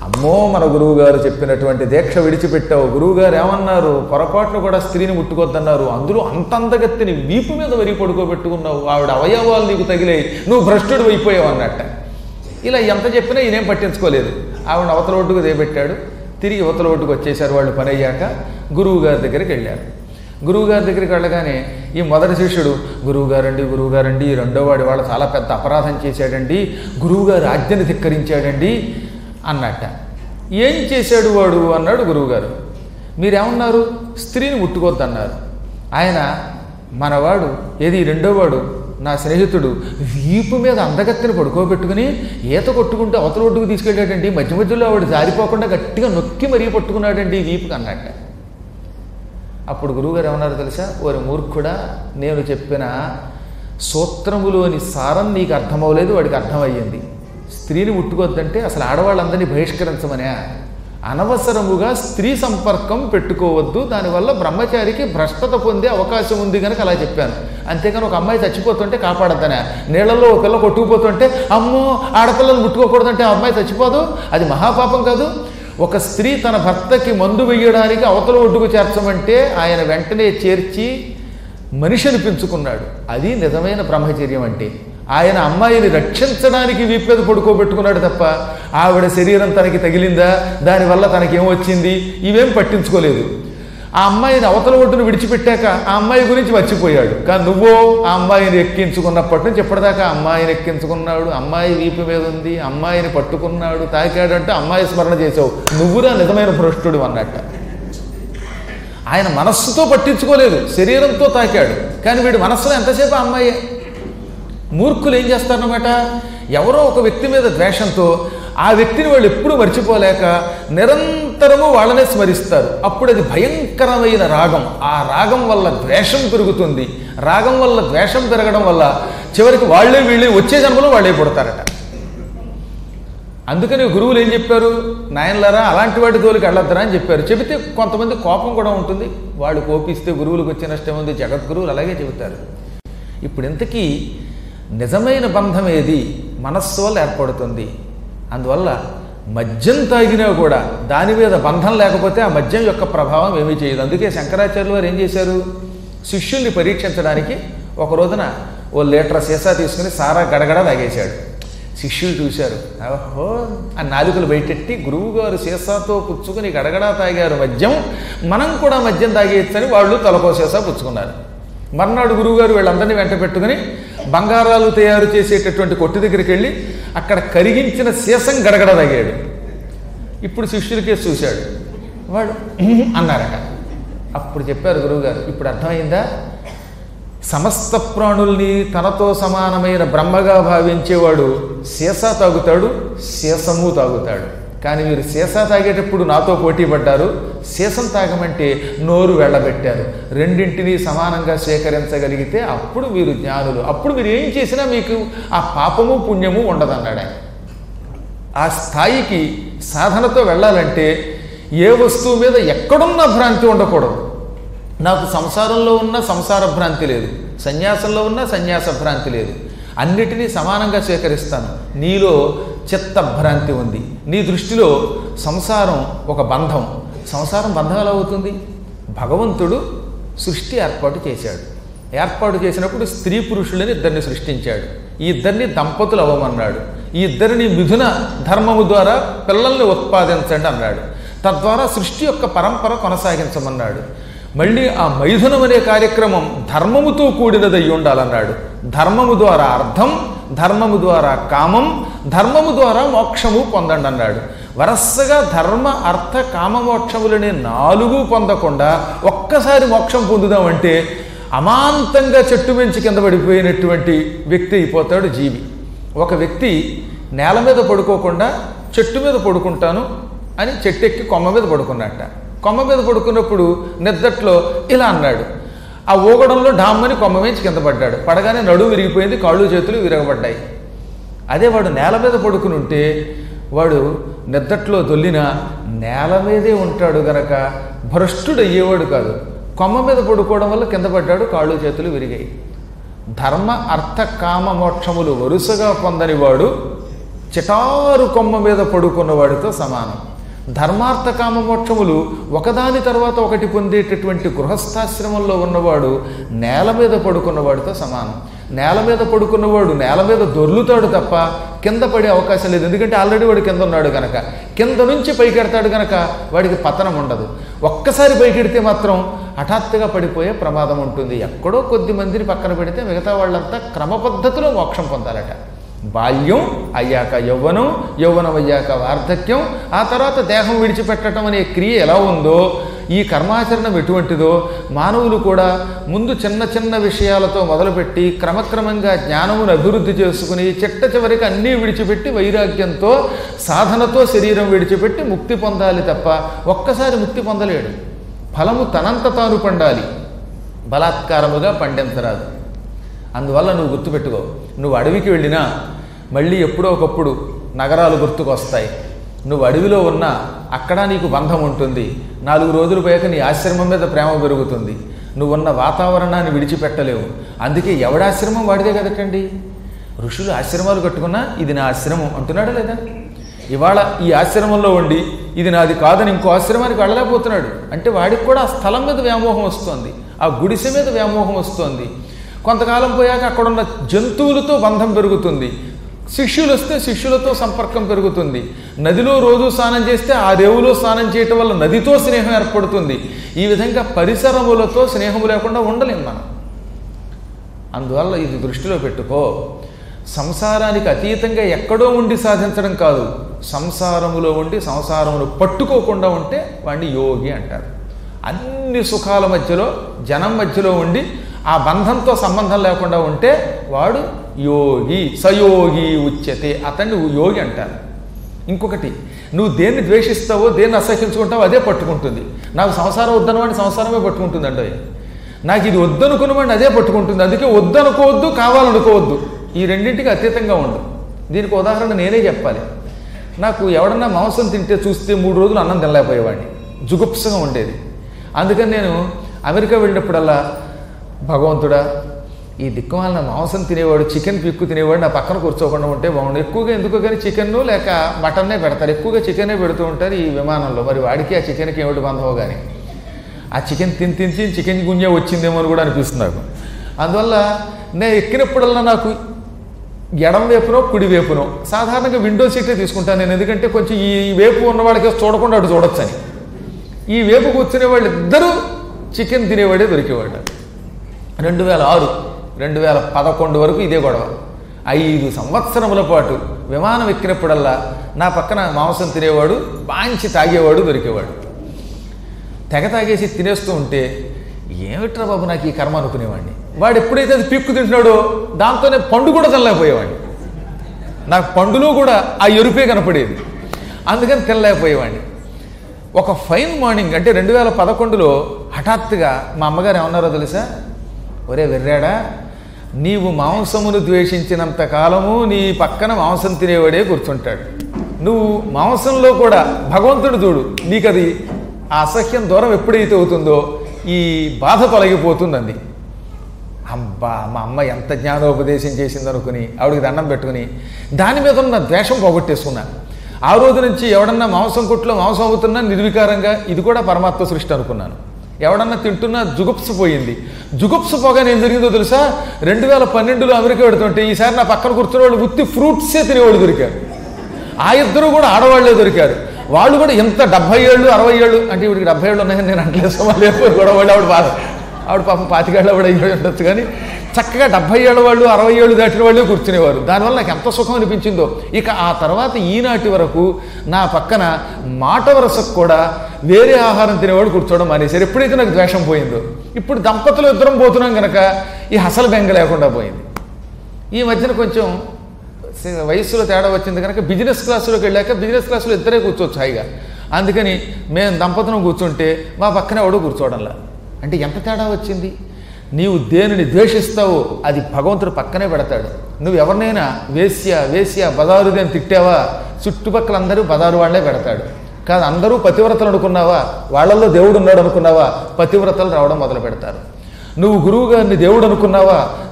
అమ్మో మన గురువుగారు చెప్పినటువంటి దీక్ష విడిచిపెట్టావు గురువుగారు ఏమన్నారు పొరపాట్లు కూడా స్త్రీని ముట్టుకోద్దన్నారు అందులో అంత అందగత్తిని వీపు మీద వరి పడుకోబెట్టుకున్నావు ఆవిడ అవయవాలు నీకు తగిలాయి నువ్వు భ్రష్టుడు అయిపోయావు అన్నట్ట ఇలా ఎంత చెప్పినా ఈయనేం పట్టించుకోలేదు ఆవిడ అవతల ఒడ్డుకు దేబెట్టాడు తిరిగి అవతల ఒడ్డుకు వచ్చేసారు వాళ్ళు పని అయ్యాక గురువు గారి దగ్గరికి వెళ్ళారు గురువు గారి దగ్గరికి వెళ్ళగానే ఈ మొదటి శిష్యుడు గురువుగారండి గురువుగారండి ఈ రెండో వాడి వాళ్ళు చాలా పెద్ద అపరాధం చేశాడండి గురువుగారు ఆజ్ఞని ధిక్కరించాడండి అన్నట్ట ఏం చేశాడు వాడు అన్నాడు గురువుగారు మీరేమన్నారు స్త్రీని ముట్టుకోవద్దన్నారు ఆయన మనవాడు ఏది ఈ రెండో వాడు నా స్నేహితుడు వీపు మీద అందగత్తెని పడుకోబెట్టుకుని ఈత కొట్టుకుంటూ అవతల ఒడ్డుకు తీసుకెళ్ళాడండి మధ్య మధ్యలో ఆవిడ జారిపోకుండా గట్టిగా నొక్కి మరీ పట్టుకున్నాడండి వీపుకి అన్నట్ట అప్పుడు గురువుగారు ఏమన్నారో తెలుసా ఓరి మూర్ఖుడా నేను చెప్పిన సూత్రములోని సారం నీకు అర్థమవలేదు వాడికి అర్థమయ్యింది స్త్రీని ముట్టుకోవద్దంటే అసలు ఆడవాళ్ళందరినీ బహిష్కరించమనే అనవసరముగా స్త్రీ సంపర్కం పెట్టుకోవద్దు దానివల్ల బ్రహ్మచారికి భ్రష్టత పొందే అవకాశం ఉంది కనుక అలా చెప్పాను అంతేగాని ఒక అమ్మాయి చచ్చిపోతుంటే కాపాడద్దనే నీళ్ళలో ఒక పిల్ల కొట్టుకుపోతుంటే అమ్మో ఆడపిల్లలు ముట్టుకోకూడదంటే ఆ అమ్మాయి చచ్చిపోదు అది మహాపాపం కాదు ఒక స్త్రీ తన భర్తకి మందు వెయ్యడానికి అవతల ఒడ్డుకు చేర్చమంటే ఆయన వెంటనే చేర్చి మనిషి అనిపించుకున్నాడు అది నిజమైన బ్రహ్మచర్యం అంటే ఆయన అమ్మాయిని రక్షించడానికి వీపు మీద పడుకోబెట్టుకున్నాడు తప్ప ఆవిడ శరీరం తనకి తగిలిందా దానివల్ల తనకేమొచ్చింది ఇవేం పట్టించుకోలేదు ఆ అమ్మాయిని అవతల ఒడ్డును విడిచిపెట్టాక ఆ అమ్మాయి గురించి మర్చిపోయాడు కానీ నువ్వో ఆ అమ్మాయిని ఎక్కించుకున్నప్పటి నుంచి ఎప్పటిదాకా ఆ అమ్మాయిని ఎక్కించుకున్నాడు అమ్మాయి వీపు మీద ఉంది అమ్మాయిని పట్టుకున్నాడు తాకాడంటే అమ్మాయి స్మరణ చేసావు నువ్వురా నిజమైన భ్రష్టుడు అన్నట్ట ఆయన మనస్సుతో పట్టించుకోలేదు శరీరంతో తాకాడు కానీ వీడి మనస్సులో ఎంతసేపు ఆ అమ్మాయి మూర్ఖులు ఏం చేస్తారన్నమాట ఎవరో ఒక వ్యక్తి మీద ద్వేషంతో ఆ వ్యక్తిని వాళ్ళు ఎప్పుడూ మర్చిపోలేక నిరంతరము వాళ్ళనే స్మరిస్తారు అప్పుడు అది భయంకరమైన రాగం ఆ రాగం వల్ల ద్వేషం పెరుగుతుంది రాగం వల్ల ద్వేషం పెరగడం వల్ల చివరికి వాళ్ళే వీళ్ళే వచ్చే జన్మలో వాళ్ళే పుడతారట అందుకని గురువులు ఏం చెప్పారు నాయనలారా అలాంటి వాటి తోలికి వెళ్ళొద్దరా అని చెప్పారు చెబితే కొంతమంది కోపం కూడా ఉంటుంది వాళ్ళు కోపిస్తే గురువులకు వచ్చే నష్టం ఉంది జగద్గురువులు అలాగే చెబుతారు ఇప్పుడు ఇంతకీ నిజమైన బంధం ఏది మనస్సు వల్ల ఏర్పడుతుంది అందువల్ల మద్యం తాగినా కూడా దాని మీద బంధం లేకపోతే ఆ మద్యం యొక్క ప్రభావం ఏమీ చేయదు అందుకే శంకరాచార్యులు వారు ఏం చేశారు శిష్యుల్ని పరీక్షించడానికి ఒక రోజున ఓ లీటర్ సీసా తీసుకుని సారా గడగడ తాగేశాడు శిష్యులు చూశారు ఓహో ఆ నాలుకలు బయటెట్టి గురువుగారు సీసాతో పుచ్చుకుని గడగడా తాగారు మద్యం మనం కూడా మద్యం తాగేయచ్చని వాళ్ళు తలకో సీసా పుచ్చుకున్నారు మర్నాడు గురువుగారు వీళ్ళందరినీ వెంట పెట్టుకుని బంగారాలు తయారు చేసేటటువంటి కొట్టు దగ్గరికి వెళ్ళి అక్కడ కరిగించిన సీసం గడగడ తాగాడు ఇప్పుడు శిష్యులకే చూశాడు వాడు "ఉహు" అన్నారట అప్పుడు చెప్పారు గురువుగారు ఇప్పుడు అర్థమైందా సమస్త ప్రాణుల్ని తనతో సమానమైన బ్రహ్మగా భావించేవాడు సీసా తాగుతాడు సీసము తాగుతాడు కానీ మీరు సీసా తాగేటప్పుడు నాతో పోటీ పడ్డారు సీసం తాగమంటే నోరు వెళ్ళబెట్టారు రెండింటినీ సమానంగా స్వీకరించగలిగితే అప్పుడు మీరు జ్ఞానులు అప్పుడు మీరు ఏం చేసినా మీకు ఆ పాపము పుణ్యము ఉండదన్నాడు ఆయన ఆ స్థాయికి సాధనతో వెళ్ళాలంటే ఏ వస్తువు మీద ఎక్కడున్న భ్రాంతి ఉండకూడదు నాకు సంసారంలో ఉన్న సంసార భ్రాంతి లేదు సన్యాసంలో ఉన్న సన్యాస భ్రాంతి లేదు అన్నిటినీ సమానంగా స్వీకరిస్తాను నీలో చిత్త భ్రాంతి ఉంది నీ దృష్టిలో సంసారం ఒక బంధం సంసారం బంధం ఎలా అవుతుంది భగవంతుడు సృష్టి ఏర్పాటు చేశాడు ఏర్పాటు చేసినప్పుడు స్త్రీ పురుషులని ఇద్దరిని సృష్టించాడు ఈ ఇద్దరిని దంపతులు అవ్వమన్నాడు ఈ ఇద్దరిని మిథున ధర్మము ద్వారా పిల్లల్ని ఉత్పాదించండి అన్నాడు తద్వారా సృష్టి యొక్క పరంపర కొనసాగించమన్నాడు మళ్ళీ ఆ మైథునం అనే కార్యక్రమం ధర్మముతో కూడినది అయి ఉండాలన్నాడు ధర్మము ద్వారా అర్థం ధర్మము ద్వారా కామం ధర్మము ద్వారా మోక్షము పొందండి అన్నాడు వరసగా ధర్మ అర్థ కామ మోక్షములనే నాలుగు పొందకుండా ఒక్కసారి మోక్షం పొందుదామంటే అమాంతంగా చెట్టు మించి కింద పడిపోయినటువంటి వ్యక్తి అయిపోతాడు జీవి ఒక వ్యక్తి నేల మీద పడుకోకుండా చెట్టు మీద పడుకుంటాను అని చెట్టు ఎక్కి కొమ్మ మీద పడుకున్నట్ట కొమ్మ మీద పడుకున్నప్పుడు నిద్దట్లో ఇలా అన్నాడు ఆ ఊగడంలో డామ్మని కొమ్మ మించి కింద పడ్డాడు పడగానే నడువు విరిగిపోయింది కాళ్ళు చేతులు విరగబడ్డాయి అదే వాడు నేల మీద పడుకుని ఉంటే వాడు నిద్దట్లో దొల్లిన నేల మీదే ఉంటాడు గనక భ్రష్టుడు అయ్యేవాడు కాదు కొమ్మ మీద పడుకోవడం వల్ల కింద పడ్డాడు కాళ్ళు చేతులు విరిగాయి ధర్మ అర్థ కామ మోక్షములు వరుసగా పొందని వాడు చిటారు కొమ్మ మీద పడుకున్నవాడితో సమానం ధర్మార్థ కామ మోక్షములు ఒకదాని తర్వాత ఒకటి పొందేటటువంటి గృహస్థాశ్రమంలో ఉన్నవాడు నేల మీద పడుకున్నవాడితో సమానం నేల మీద పడుకున్నవాడు నేల మీద దొర్లుతాడు తప్ప కింద పడే అవకాశం లేదు ఎందుకంటే ఆల్రెడీ వాడు కింద ఉన్నాడు గనక కింద నుంచి పైకెడతాడు గనక వాడికి పతనం ఉండదు ఒక్కసారి పైకెడితే మాత్రం హఠాత్తుగా పడిపోయే ప్రమాదం ఉంటుంది ఎక్కడో కొద్ది మందిని పక్కన పెడితే మిగతా వాళ్ళంతా క్రమ పద్ధతిలో మోక్షం పొందాలట బాల్యం అయ్యాక యవ్వనం యవ్వనం అయ్యాక వార్ధక్యం ఆ తర్వాత దేహం విడిచిపెట్టడం అనే క్రియ ఎలా ఉందో ఈ కర్మాచరణం ఎటువంటిదో మానవులు కూడా ముందు చిన్న చిన్న విషయాలతో మొదలుపెట్టి క్రమక్రమంగా జ్ఞానమును అభివృద్ధి చేసుకుని చిట్ట చివరికి అన్నీ విడిచిపెట్టి వైరాగ్యంతో సాధనతో శరీరం విడిచిపెట్టి ముక్తి పొందాలి తప్ప ఒక్కసారి ముక్తి పొందలేడు ఫలము తనంత తాను పండాలి బలాత్కారముగా పండించరాదు అందువల్ల నువ్వు గుర్తుపెట్టుకో నువ్వు అడవికి వెళ్ళినా మళ్ళీ ఎప్పుడో ఒకప్పుడు నగరాలు గుర్తుకొస్తాయి నువ్వు అడవిలో ఉన్నా అక్కడ నీకు బంధం ఉంటుంది నాలుగు రోజులు పోయాక నీ ఆశ్రమం మీద ప్రేమ పెరుగుతుంది నువ్వున్న వాతావరణాన్ని విడిచిపెట్టలేవు అందుకే ఎవడాశ్రమం వాడిదే కదటండి ఋషులు ఆశ్రమాలు కట్టుకున్నా ఇది నా ఆశ్రమం అంటున్నాడా లేదా ఇవాళ ఈ ఆశ్రమంలో ఉండి ఇది నాది కాదని ఇంకో ఆశ్రమానికి వెళ్ళలేకపోతున్నాడు అంటే వాడికి కూడా ఆ స్థలం మీద వ్యామోహం వస్తుంది ఆ గుడిసె మీద వ్యామోహం వస్తుంది కొంతకాలం పోయాక అక్కడున్న జంతువులతో బంధం పెరుగుతుంది శిష్యులు వస్తే శిష్యులతో సంపర్కం పెరుగుతుంది నదిలో రోజు స్నానం చేస్తే ఆ రేవులో స్నానం చేయటం వల్ల నదితో స్నేహం ఏర్పడుతుంది ఈ విధంగా పరిసరములతో స్నేహము లేకుండా ఉండలేం మనం అందువల్ల ఇది దృష్టిలో పెట్టుకో సంసారానికి అతీతంగా ఎక్కడో ఉండి సాధించడం కాదు సంసారములో ఉండి సంసారమును పట్టుకోకుండా ఉంటే వాడిని యోగి అంటారు అన్ని సుఖాల మధ్యలో జనం మధ్యలో ఉండి ఆ బంధంతో సంబంధం లేకుండా ఉంటే వాడు యోగి సయోగి ఉచ్యతే అతన్ని యోగి అంటారు ఇంకొకటి నువ్వు దేన్ని ద్వేషిస్తావో దేన్ని అసహించుకుంటావో అదే పట్టుకుంటుంది నాకు సంసారం వద్దనవాడిని సంసారమే పట్టుకుంటుంది అంటే నాకు ఇది వద్దనుకున్నవాడిని అదే పట్టుకుంటుంది అందుకే వద్దనుకోవద్దు కావాలనుకోవద్దు ఈ రెండింటికి అతీతంగా ఉండు దీనికి ఉదాహరణ నేనే చెప్పాలి నాకు ఎవడన్నా మాంసం తింటే చూస్తే మూడు రోజులు అన్నం తినలేకపోయేవాడిని జుగుప్సగా ఉండేది అందుకని నేను అమెరికా వెళ్ళినప్పుడల్లా భగవంతుడా ఈ దిక్కుమాలిన మాంసం తినేవాడు చికెన్ పిక్కు తినేవాడు నా పక్కన కూర్చోకుండా ఉంటే బాగుండు ఎక్కువగా ఎందుకో కానీ చికెన్ లేక మటన్నే పెడతారు ఎక్కువగా చికెనే పెడుతూ ఉంటారు ఈ విమానంలో మరి వాడికి ఆ చికెన్కి ఏమిటి బంధమో కానీ ఆ చికెన్ తిని తిని చికెన్ గుంజే వచ్చిందేమో అని కూడా అనిపిస్తుంది నాకు అందువల్ల నేను ఎక్కినప్పుడల్లా నాకు ఎడం వేపునో కుడి వేపునో సాధారణంగా విండో సీటే తీసుకుంటాను నేను ఎందుకంటే కొంచెం ఈ వేపు ఉన్న వాళ్ళకి చూడకుండా అటు చూడొచ్చని ఈ వేపు కూర్చునే వాళ్ళు ఇద్దరూ చికెన్ తినేవాడే దొరికేవాడు రెండు వేల ఆరు రెండు వేల పదకొండు వరకు ఇదే గొడవ ఐదు సంవత్సరముల పాటు విమానం ఎక్కినప్పుడల్లా నా పక్కన మాంసం తినేవాడు బాంచి తాగేవాడు దొరికేవాడు తెగ తాగేసి తినేస్తూ ఉంటే ఏమిట్రా బాబు నాకు ఈ కర్మ అనుకునేవాడిని వాడు ఎప్పుడైతే అది పిక్కు తింటున్నాడో దాంతోనే పండు కూడా తినలేకపోయేవాడిని నాకు పండులో కూడా ఆ ఎరుపే కనపడేది అందుకని తినలేకపోయేవాడిని ఒక ఫైన్ మార్నింగ్ అంటే రెండు వేల పదకొండులో హఠాత్తుగా మా అమ్మగారు ఏమన్నారో తెలుసా ఒరే వెర్రాడా నీవు మాంసమును ద్వేషించినంత కాలము నీ పక్కన మాంసం తినేవాడే కూర్చుంటాడు నువ్వు మాంసంలో కూడా భగవంతుడు చూడు నీకు అది ఆ అసహ్యం దూరం ఎప్పుడైతే అవుతుందో ఈ బాధ తొలగిపోతుందండి అబ్బా మా అమ్మ ఎంత జ్ఞానోపదేశం చేసింది అనుకుని ఆవిడకి దండం పెట్టుకుని దాని మీద ఉన్న ద్వేషం పోగొట్టేసుకున్నా ఆ రోజు నుంచి ఎవడన్నా మాంసం కుట్లో మాంసం అవుతున్నా నిర్వికారంగా ఇది కూడా పరమాత్మ సృష్టి అనుకున్నాను ఎవడన్నా తింటున్నా జుగుప్స పోయింది జుగుప్స పోగానే ఏం జరిగిందో తెలుసా రెండు వేల పన్నెండులో అమెరికా పెడుతుంటే ఈసారి నా పక్కన కూర్చున్న వాళ్ళు ఉత్తి ఫ్రూట్సే తినేవాళ్ళు దొరికారు ఆ ఇద్దరు కూడా ఆడవాళ్లే దొరికారు వాళ్ళు కూడా ఎంత డెబ్బై ఏళ్ళు అరవై ఏళ్ళు అంటే ఇవిడికి డెబ్బై ఏళ్ళు ఉన్నాయని నేను అంటలేదు లేకపోతే కూడా వాళ్ళు ఆవిడ బాధ ఆవిడ పాపం పాతికేళ్ళ ఆవిడ అయ్యి ఉండొచ్చు కానీ చక్కగా డెబ్బై ఏళ్ళ వాళ్ళు అరవై ఏళ్ళు దాటిన వాళ్ళే కూర్చునేవారు దానివల్ల నాకు ఎంత సుఖం అనిపించిందో ఇక ఆ తర్వాత ఈనాటి వరకు నా పక్కన మాట వరసకు కూడా వేరే ఆహారం తినేవాడు కూర్చోవడం మానేశారు ఎప్పుడైతే నాకు ద్వేషం పోయిందో ఇప్పుడు దంపతులు ఇద్దరం పోతున్నాం కనుక ఈ హసలు బెంగ లేకుండా పోయింది ఈ మధ్యన కొంచెం వయస్సులో తేడా వచ్చింది కనుక బిజినెస్ క్లాసులోకి వెళ్ళాక బిజినెస్ క్లాసులో ఇద్దరే కూర్చోవచ్చు హాయిగా అందుకని మేము దంపతులను కూర్చుంటే మా పక్కన ఎవడో కూర్చోవడంలా అంటే ఎంత తేడా వచ్చింది నీవు దేనిని ద్వేషిస్తావో అది భగవంతుడు పక్కనే పెడతాడు నువ్వు ఎవరినైనా వేశ్య వేశ్య బదారుది అని తిట్టావా చుట్టుపక్కల అందరూ బదారు వాళ్ళే పెడతాడు కాదు అందరూ పతివ్రతలు అనుకున్నావా వాళ్ళల్లో దేవుడు ఉన్నాడు అనుకున్నావా పతివ్రతలు రావడం మొదలు పెడతారు నువ్వు గురువు గారిని దేవుడు అనుకున్నావా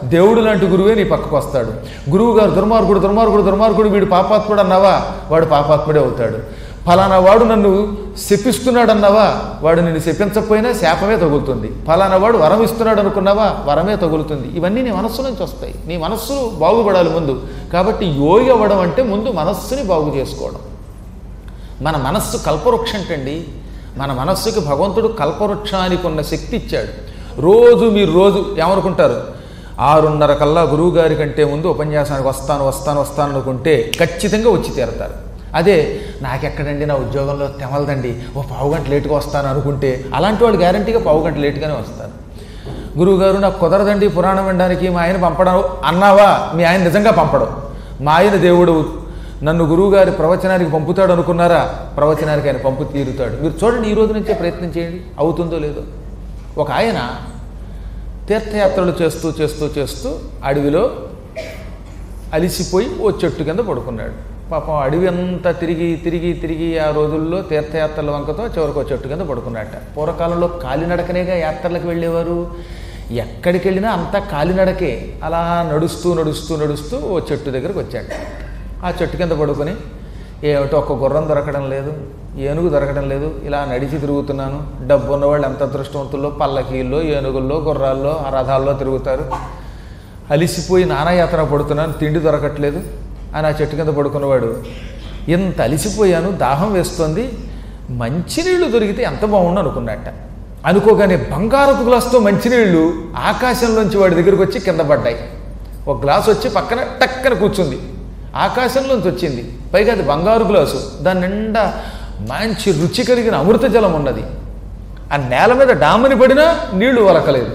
దేవుడు లాంటి గురువే నీ పక్కకు వస్తాడు గురువు గారు దుర్మార్గుడు దుర్మార్గుడు దుర్మార్గుడు వీడు పాపాత్ముడు అన్నావా వాడు పాపాత్ముడే అవుతాడు ఫలానా వాడు నన్ను శపిస్తున్నాడు అన్నావా వాడు నిన్ను శపించకపోయినా శాపమే తగులుతుంది ఫలానా వాడు వరం ఇస్తున్నాడు అనుకున్నావా వరమే తగులుతుంది ఇవన్నీ నీ మనస్సు నుంచి వస్తాయి నీ మనస్సు బాగుపడాలి ముందు కాబట్టి యోగి అవ్వడం అంటే ముందు మనస్సుని బాగు చేసుకోవడం మన మనస్సు కల్పవృక్షం అంటండి మన మనస్సుకి భగవంతుడు కల్పవృక్షానికి ఉన్న శక్తి ఇచ్చాడు రోజు మీరు రోజు ఏమనుకుంటారు ఆరున్నర కల్లా గురువు గారి కంటే ముందు ఉపన్యాసానికి వస్తాను వస్తాను వస్తాను అనుకుంటే ఖచ్చితంగా వచ్చి తీరతారు అదే నాకెక్కడండి నా ఉద్యోగంలో తెమలదండి ఓ పావు గంట లేటుగా వస్తాను అనుకుంటే అలాంటి వాళ్ళు గ్యారంటీగా పావు గంట లేటుగానే వస్తారు గురువుగారు నాకు కుదరదండి పురాణం వినడానికి మా ఆయన పంపడం అన్నావా మీ ఆయన నిజంగా పంపడం మా ఆయన దేవుడు నన్ను గురువుగారి ప్రవచనానికి పంపుతాడు అనుకున్నారా ప్రవచనానికి ఆయన పంపు తీరుతాడు మీరు చూడండి ఈ రోజు నుంచే ప్రయత్నం చేయండి అవుతుందో లేదో ఒక ఆయన తీర్థయాత్రలు చేస్తూ చేస్తూ చేస్తూ అడవిలో అలిసిపోయి ఓ చెట్టు కింద పడుకున్నాడు పాపం అడవి అంతా తిరిగి తిరిగి తిరిగి ఆ రోజుల్లో తీర్థయాత్రల వంకతో చివరికి ఓ చెట్టు కింద పడుకున్నట్ట పూర్వకాలంలో కాలినడకనేగా యాత్రలకు వెళ్ళేవారు ఎక్కడికి వెళ్ళినా అంతా కాలినడకే అలా నడుస్తూ నడుస్తూ నడుస్తూ ఓ చెట్టు దగ్గరకు వచ్చాడు ఆ చెట్టు కింద పడుకొని ఏమిటో ఒక్క గుర్రం దొరకడం లేదు ఏనుగు దొరకడం లేదు ఇలా నడిచి తిరుగుతున్నాను డబ్బు ఉన్నవాళ్ళు ఎంత అదృష్టవంతుల్లో పల్లకీల్లో ఏనుగుల్లో గుర్రాల్లో ఆ రథాల్లో తిరుగుతారు అలిసిపోయి నానాయాత్ర పడుతున్నాను తిండి దొరకట్లేదు అని ఆ చెట్టు కింద పడుకున్నవాడు ఇంత అలిసిపోయాను దాహం వేస్తోంది మంచినీళ్లు దొరికితే ఎంత బాగుండు అనుకున్నట్ట అనుకోగానే బంగారపు గ్లాసుతో మంచినీళ్లు ఆకాశంలోంచి వాడి దగ్గరికి వచ్చి కింద పడ్డాయి ఒక గ్లాస్ వచ్చి పక్కన టక్కన కూర్చుంది ఆకాశంలోంచి వచ్చింది పైగా అది బంగారు గ్లాసు దాని నిండా మంచి రుచి కలిగిన అమృత జలం ఉన్నది ఆ నేల మీద డామని పడినా నీళ్లు వలకలేదు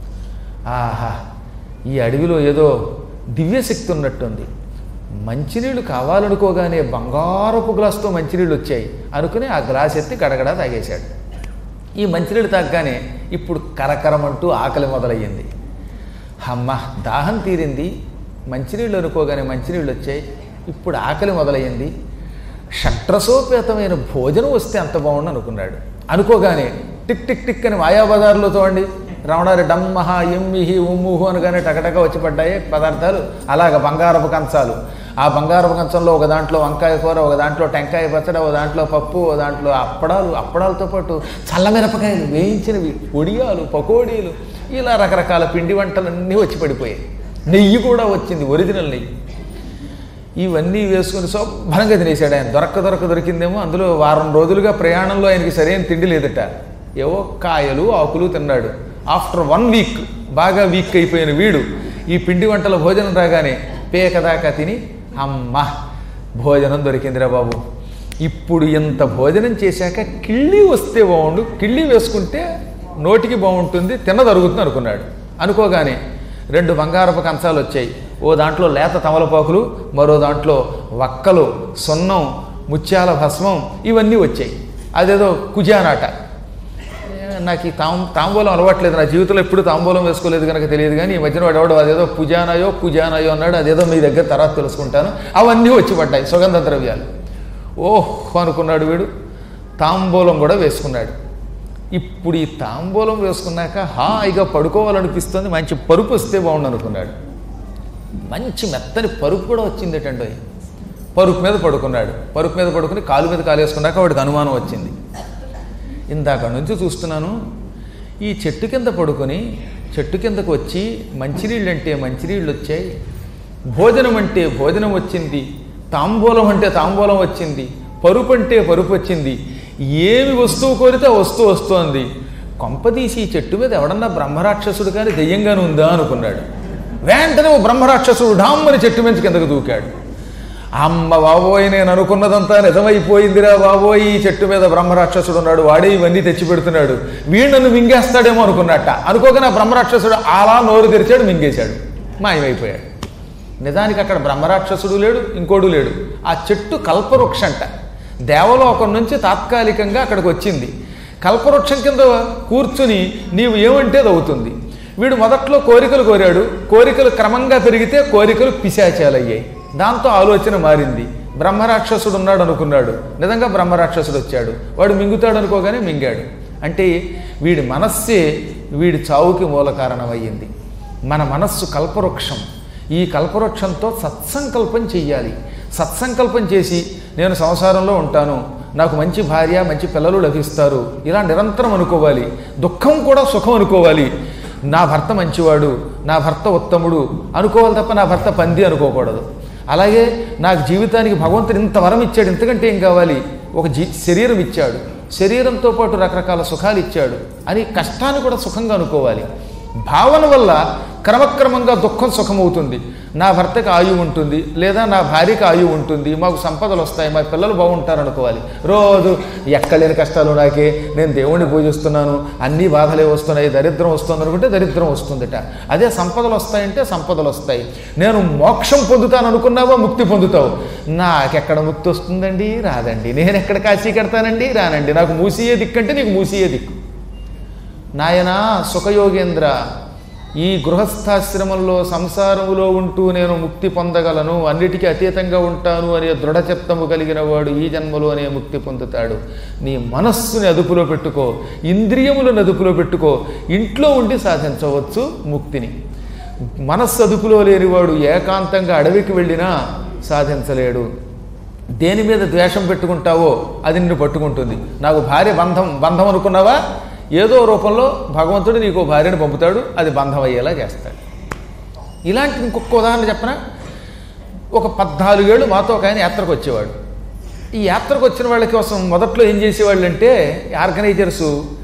ఆహా ఈ అడవిలో ఏదో దివ్యశక్తి ఉన్నట్టుంది మంచినీళ్ళు కావాలనుకోగానే బంగారపు గ్లాసుతో మంచినీళ్ళు వచ్చాయి అనుకుని ఆ గ్లాస్ ఎత్తి గడగడ తాగేశాడు ఈ మంచినీళ్ళు తాగగానే ఇప్పుడు కరకరమంటూ ఆకలి మొదలయ్యింది అమ్మ దాహం తీరింది మంచినీళ్ళు అనుకోగానే మంచినీళ్ళు వచ్చాయి ఇప్పుడు ఆకలి మొదలయ్యింది షట్రసోపేతమైన భోజనం వస్తే అంత బాగుండు అనుకున్నాడు అనుకోగానే టిక్ టిక్ టిక్ అని మాయాబజార్లో చూడండి రమణారి డమ్మహ ఎమ్మిహి ఉమ్ముహు అనగానే టకటక వచ్చి పడ్డాయి పదార్థాలు అలాగ బంగారపు కంచాలు ఆ బంగారపు కంచంలో ఒక దాంట్లో వంకాయ కూర ఒక దాంట్లో టెంకాయ పచ్చడి ఒక దాంట్లో పప్పు ఒక దాంట్లో అప్పడాలు అప్పడాలతో పాటు చల్లమిరపకాయలు వేయించినవి పొడియాలు పకోడీలు ఇలా రకరకాల పిండి వంటలన్నీ వచ్చి పడిపోయాయి నెయ్యి కూడా వచ్చింది ఒరిజినల్ నెయ్యి ఇవన్నీ వేసుకుని శుభ్రంగా తినేసాడు ఆయన దొరక్క దొరక్క దొరికిందేమో అందులో వారం రోజులుగా ప్రయాణంలో ఆయనకి సరైన తిండి లేదట ఏవో కాయలు ఆకులు తిన్నాడు ఆఫ్టర్ వన్ వీక్ బాగా వీక్ అయిపోయిన వీడు ఈ పిండి వంటల భోజనం రాగానే పేక దాకా తిని అమ్మా భోజనం దొరికిందిరా బాబు ఇప్పుడు ఇంత భోజనం చేశాక కిళ్ళి వస్తే బాగుండు కిళ్ళి వేసుకుంటే నోటికి బాగుంటుంది తిన్న దొరుకుతుంది అనుకున్నాడు అనుకోగానే రెండు బంగారపు కంచాలు వచ్చాయి ఓ దాంట్లో లేత తమలపాకులు మరో దాంట్లో వక్కలు సున్నం ముత్యాల భస్మం ఇవన్నీ వచ్చాయి అదేదో కుజానాట ఏ, నాకు ఈ తాం తాంబూలం అలవాట్లేదు నా జీవితంలో ఎప్పుడు తాంబూలం వేసుకోలేదు కనుక తెలియదు కానీ ఈ మధ్యన వాడు ఎవడో అదేదో పుజానాయో కుజానాయో అన్నాడు అదేదో మీ దగ్గర తర్వాత తెలుసుకుంటాను అవన్నీ వచ్చి పడ్డాయి సుగంధ ద్రవ్యాలు ఓహ్ అనుకున్నాడు వీడు తాంబూలం కూడా వేసుకున్నాడు ఇప్పుడు ఈ తాంబూలం వేసుకున్నాక హాయిగా పడుకోవాలనిపిస్తుంది మంచి పరుపు వస్తే బాగుండు అనుకున్నాడు మంచి మెత్తని పరుపు కూడా వచ్చిందేటండి పరుపు మీద పడుకున్నాడు పరుపు మీద పడుకుని కాలు మీద కాలు వేసుకున్నాక వాడికి అనుమానం వచ్చింది ఇందాక నుంచి చూస్తున్నాను ఈ చెట్టు కింద పడుకొని చెట్టు కిందకు వచ్చి మంచినీళ్ళు అంటే మంచినీళ్ళు వచ్చాయి భోజనం అంటే భోజనం వచ్చింది తాంబూలం అంటే తాంబూలం వచ్చింది పరుపు అంటే పరుపు వచ్చింది ఏమి వస్తువు కోరితే ఆ వస్తువు వస్తోంది కొంపదీసి ఈ చెట్టు మీద ఎవడన్నా బ్రహ్మరాక్షసుడు కానీ దెయ్యంగానే ఉందా అనుకున్నాడు వెంటనే ఓ బ్రహ్మరాక్షసుడు ఢామ్మని చెట్టు మించి కిందకు దూకాడు అమ్మ బాబోయ్ నేను అనుకున్నదంతా నిజమైపోయిందిరా బాబోయ్ ఈ చెట్టు మీద బ్రహ్మరాక్షసుడు ఉన్నాడు వాడే ఇవన్నీ తెచ్చి పెడుతున్నాడు వీడు నన్ను మింగేస్తాడేమో అనుకున్నట్ట అనుకోగానే ఆ బ్రహ్మరాక్షసుడు అలా నోరు తెరిచాడు మింగేశాడు మాయమైపోయాడు నిజానికి అక్కడ బ్రహ్మరాక్షసుడు లేడు ఇంకోడు లేడు ఆ చెట్టు కల్పవృక్షంట దేవలోకం నుంచి తాత్కాలికంగా అక్కడికి వచ్చింది కల్పవృక్షం కింద కూర్చుని నీవు ఏమంటే అది అవుతుంది వీడు మొదట్లో కోరికలు కోరాడు కోరికలు క్రమంగా పెరిగితే కోరికలు పిశాచాలయ్యాయి దాంతో ఆలోచన మారింది బ్రహ్మరాక్షసుడు ఉన్నాడు అనుకున్నాడు నిజంగా బ్రహ్మరాక్షసుడు వచ్చాడు వాడు మింగుతాడు అనుకోగానే మింగాడు అంటే వీడి మనస్సే వీడి చావుకి మూల కారణమయ్యింది మన మనస్సు కల్పవృక్షం ఈ కల్పవృక్షంతో సత్సంకల్పం చెయ్యాలి సత్సంకల్పం చేసి నేను సంసారంలో ఉంటాను నాకు మంచి భార్య మంచి పిల్లలు లభిస్తారు ఇలా నిరంతరం అనుకోవాలి దుఃఖం కూడా సుఖం అనుకోవాలి నా భర్త మంచివాడు నా భర్త ఉత్తముడు అనుకోవాలి తప్ప నా భర్త పంది అనుకోకూడదు అలాగే నాకు జీవితానికి భగవంతుడు ఇంత వరం ఇచ్చాడు ఇంతకంటే ఏం కావాలి ఒక జీ శరీరం ఇచ్చాడు శరీరంతో పాటు రకరకాల సుఖాలు ఇచ్చాడు అని కష్టాన్ని కూడా సుఖంగా అనుకోవాలి భావన వల్ల క్రమక్రమంగా దుఃఖం సుఖమవుతుంది నా భర్తకి ఆయువు ఉంటుంది లేదా నా భార్యకి ఆయువు ఉంటుంది మాకు సంపదలు వస్తాయి మా పిల్లలు బాగుంటారు అనుకోవాలి రోజు ఎక్కలేని కష్టాలు నాకే నేను దేవుణ్ణి పూజిస్తున్నాను అన్ని బాధలే వస్తున్నాయి దరిద్రం వస్తుంది అనుకుంటే దరిద్రం వస్తుందిట అదే సంపదలు వస్తాయంటే సంపదలు వస్తాయి నేను మోక్షం పొందుతాను అనుకున్నావా ముక్తి పొందుతావు నాకెక్కడ ముక్తి వస్తుందండి రాదండి నేను ఎక్కడ కాశీ కడతానండి రానండి నాకు మూసియే దిక్కంటే నీకు మూసియే దిక్కు నాయనా సుఖయోగేంద్ర ఈ గృహస్థాశ్రమంలో సంసారములో ఉంటూ నేను ముక్తి పొందగలను అన్నిటికీ అతీతంగా ఉంటాను అనే దృఢచిత్తము కలిగిన వాడు ఈ జన్మలోనే ముక్తి పొందుతాడు నీ మనస్సుని అదుపులో పెట్టుకో ఇంద్రియములను అదుపులో పెట్టుకో ఇంట్లో ఉండి సాధించవచ్చు ముక్తిని మనస్సు అదుపులో లేనివాడు ఏకాంతంగా అడవికి వెళ్ళినా సాధించలేడు దేని మీద ద్వేషం పెట్టుకుంటావో అది నిన్ను పట్టుకుంటుంది నాకు భార్య బంధం బంధం అనుకున్నావా ఏదో రూపంలో భగవంతుడు నీకు భార్యను పంపుతాడు అది బంధం అయ్యేలా చేస్తాడు ఇలాంటి ఇంకొక ఉదాహరణ చెప్పనా ఒక పద్నాలుగేళ్ళు మాతో ఒక ఆయన యాత్రకు వచ్చేవాడు ఈ యాత్రకు వచ్చిన వాళ్ళ కోసం మొదట్లో ఏం చేసేవాళ్ళు అంటే ఆర్గనైజర్స్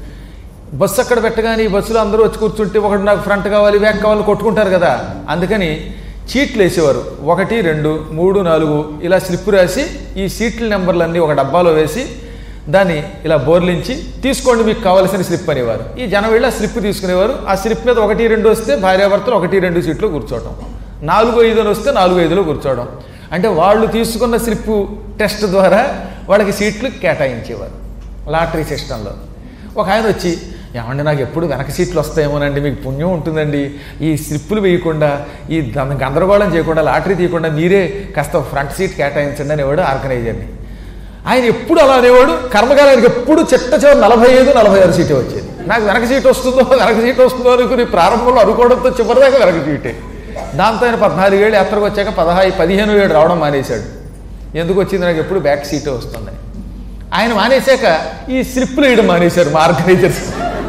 బస్సు అక్కడ పెట్టగానే ఈ బస్సులో అందరూ వచ్చి కూర్చుంటే ఒకటి నాకు ఫ్రంట్ కావాలి బ్యాక్ కావాలి కొట్టుకుంటారు కదా అందుకని చీట్లు వేసేవారు ఒకటి రెండు మూడు నాలుగు ఇలా స్లిప్ రాసి ఈ సీట్ల నెంబర్లన్నీ ఒక డబ్బాలో వేసి దాన్ని ఇలా బోర్లించి తీసుకోండి మీకు కావలసిన స్లిప్ అనేవారు ఈ జనం వెళ్ళి ఆ స్లిప్ తీసుకునేవారు ఆ స్లిప్ మీద ఒకటి రెండు వస్తే భార్యాభర్తలు ఒకటి రెండు సీట్లు కూర్చోవటం నాలుగు ఐదు అని వస్తే నాలుగు ఐదులో కూర్చోవడం అంటే వాళ్ళు తీసుకున్న స్లిప్ టెస్ట్ ద్వారా వాళ్ళకి సీట్లు కేటాయించేవారు లాటరీ సిస్టంలో ఒక ఆయన వచ్చి ఏమండి నాకు ఎప్పుడు వెనక సీట్లు వస్తాయేమోనండి మీకు పుణ్యం ఉంటుందండి ఈ స్లిప్పులు వేయకుండా ఈ గం- గందరగోళం చేయకుండా లాటరీ తీయకుండా మీరే కాస్త ఫ్రంట్ సీట్ కేటాయించండి అనేవాడు ఆర్గనైజర్ని ఆయన ఎప్పుడు అలా అనేవాడు కర్మకాలానికి ఎప్పుడు చెట్ట చివరి నలభై ఐదు నలభై ఆరు సీటే వచ్చేది నాకు వెనక సీట్ వస్తుందో వెనక సీట్ వస్తుందో అనుకుని ప్రారంభంలో అనుకోవడంతో చివరిదాకా వెనక సీటే దాంతో ఆయన పద్నాలుగేళ్ళు యాత్రకు వచ్చాక పదహారు పదిహేను ఏడు రావడం మానేశాడు ఎందుకు వచ్చింది నాకు ఎప్పుడు బ్యాక్ సీటే వస్తుంది ఆయన మానేశాక ఈ స్లిప్పులు వేయడం మానేశారు మా ఆర్గనైజర్స్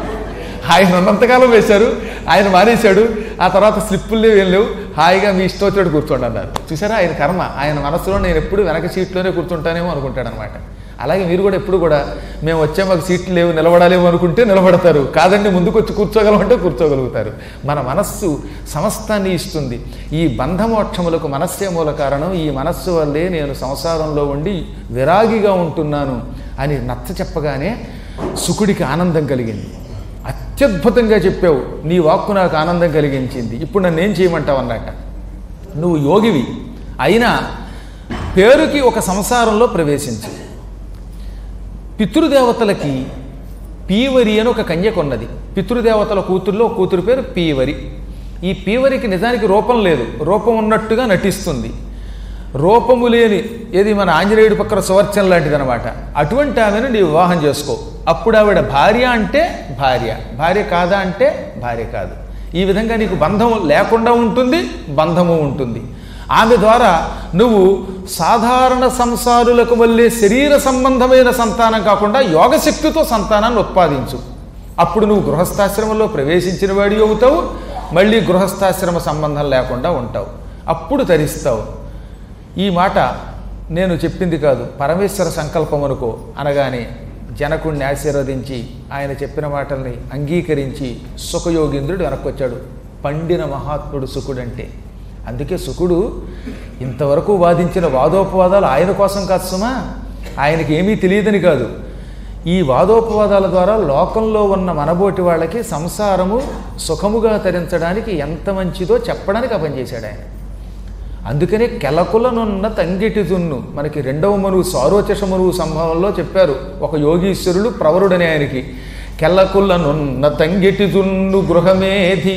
ఆయన ఉన్నంతకాలం వేశారు ఆయన మానేశాడు ఆ తర్వాత స్లిప్పులు లేవు ఏం లేవు హాయిగా మీ ఇష్టం వచ్చినట్టు కూర్చోండి అన్నారు చూసారా ఆయన కర్మ ఆయన మనసులో నేను ఎప్పుడు వెనక సీట్లోనే కూర్చుంటానేమో అనుకుంటాడు అనమాట అలాగే మీరు కూడా ఎప్పుడు కూడా మేము వచ్చే మాకు సీట్లు లేవు నిలబడాలేమో అనుకుంటే నిలబడతారు కాదండి ముందుకు వచ్చి కూర్చోగలమంటే కూర్చోగలుగుతారు మన మనస్సు సమస్తాన్ని ఇస్తుంది ఈ బంధమోక్షములకు మనస్సే మూల కారణం ఈ మనస్సు వల్లే నేను సంసారంలో ఉండి విరాగిగా ఉంటున్నాను అని నచ్చ చెప్పగానే సుకుడికి ఆనందం కలిగింది అత్యద్భుతంగా చెప్పావు నీ వాక్కు నాకు ఆనందం కలిగించింది ఇప్పుడు నన్ను ఏం చేయమంటావు అన్నట్ట నువ్వు యోగివి అయినా పేరుకి ఒక సంసారంలో ప్రవేశించు పితృదేవతలకి పీవరి అని ఒక కన్యక ఉన్నది పితృదేవతల కూతుర్లో ఒక కూతురు పేరు పీవరి ఈ పీవరికి నిజానికి రూపం లేదు రూపం ఉన్నట్టుగా నటిస్తుంది రూపము లేని ఏది మన ఆంజనేయుడి పక్కన సువర్చన లాంటిది అనమాట అటువంటి ఆమెను నీ వివాహం చేసుకో అప్పుడు ఆవిడ భార్య అంటే భార్య భార్య కాదా అంటే భార్య కాదు ఈ విధంగా నీకు బంధం లేకుండా ఉంటుంది బంధము ఉంటుంది ఆమె ద్వారా నువ్వు సాధారణ సంసారులకు వల్లే శరీర సంబంధమైన సంతానం కాకుండా యోగశక్తితో సంతానాన్ని ఉత్పాదించు అప్పుడు నువ్వు గృహస్థాశ్రమంలో ప్రవేశించిన వాడి అవుతావు మళ్ళీ గృహస్థాశ్రమ సంబంధం లేకుండా ఉంటావు అప్పుడు తరిస్తావు ఈ మాట నేను చెప్పింది కాదు పరమేశ్వర సంకల్పం అనుకో అనగానే జనకుణ్ణి ఆశీర్వదించి ఆయన చెప్పిన మాటల్ని అంగీకరించి సుఖయోగీంద్రుడు వెనక్కొచ్చాడు పండిన మహాత్ముడు సుకుడంటే అందుకే సుకుడు ఇంతవరకు వాదించిన వాదోపవాదాలు ఆయన కోసం కాదు సుమా ఆయనకి ఏమీ తెలియదని కాదు ఈ వాదోపవాదాల ద్వారా లోకంలో ఉన్న మనబోటి వాళ్ళకి సంసారము సుఖముగా తరించడానికి ఎంత మంచిదో చెప్పడానికి ఆ పని చేశాడు ఆయన అందుకనే కెలకులనున్న తంగిటి దున్ను మనకి రెండవ మనువు సారోచష మనువు సంభవంలో చెప్పారు ఒక యోగీశ్వరుడు ప్రవరుడని ఆయనకి కెలకులనున్న తంగిటి దున్ను గృహమేధి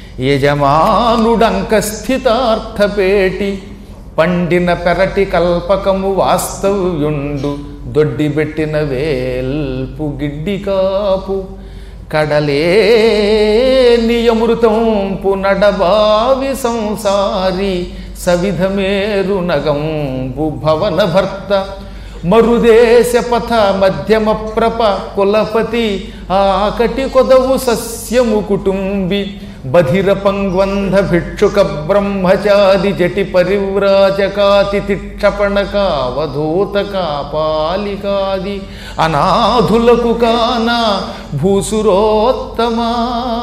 యజమానుడంక స్థితార్థపేటి పండిన పెరటి కల్పకము వాస్తవ్యుండు దొడ్డిబెట్టిన వేల్పు గిడ్డి కాపు కడలే నియమృతంపు నడబావి సంసారి సవిధమేరు నగంబు భవన భర్త మరుదేశ పథ మధ్యమ ప్రప కులపతి ఆకటి కొదవు సస్యము కుటుంబి బధిర పంగ్వంధ భిక్షుక బ్రహ్మచారి జటి పరివ్రాజకాతి తిక్షపణకావధూతక పాలికాది అనాథులకు కాన భూసురోత్తమా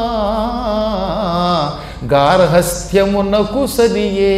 గార్హస్థ్యమునకు సరియే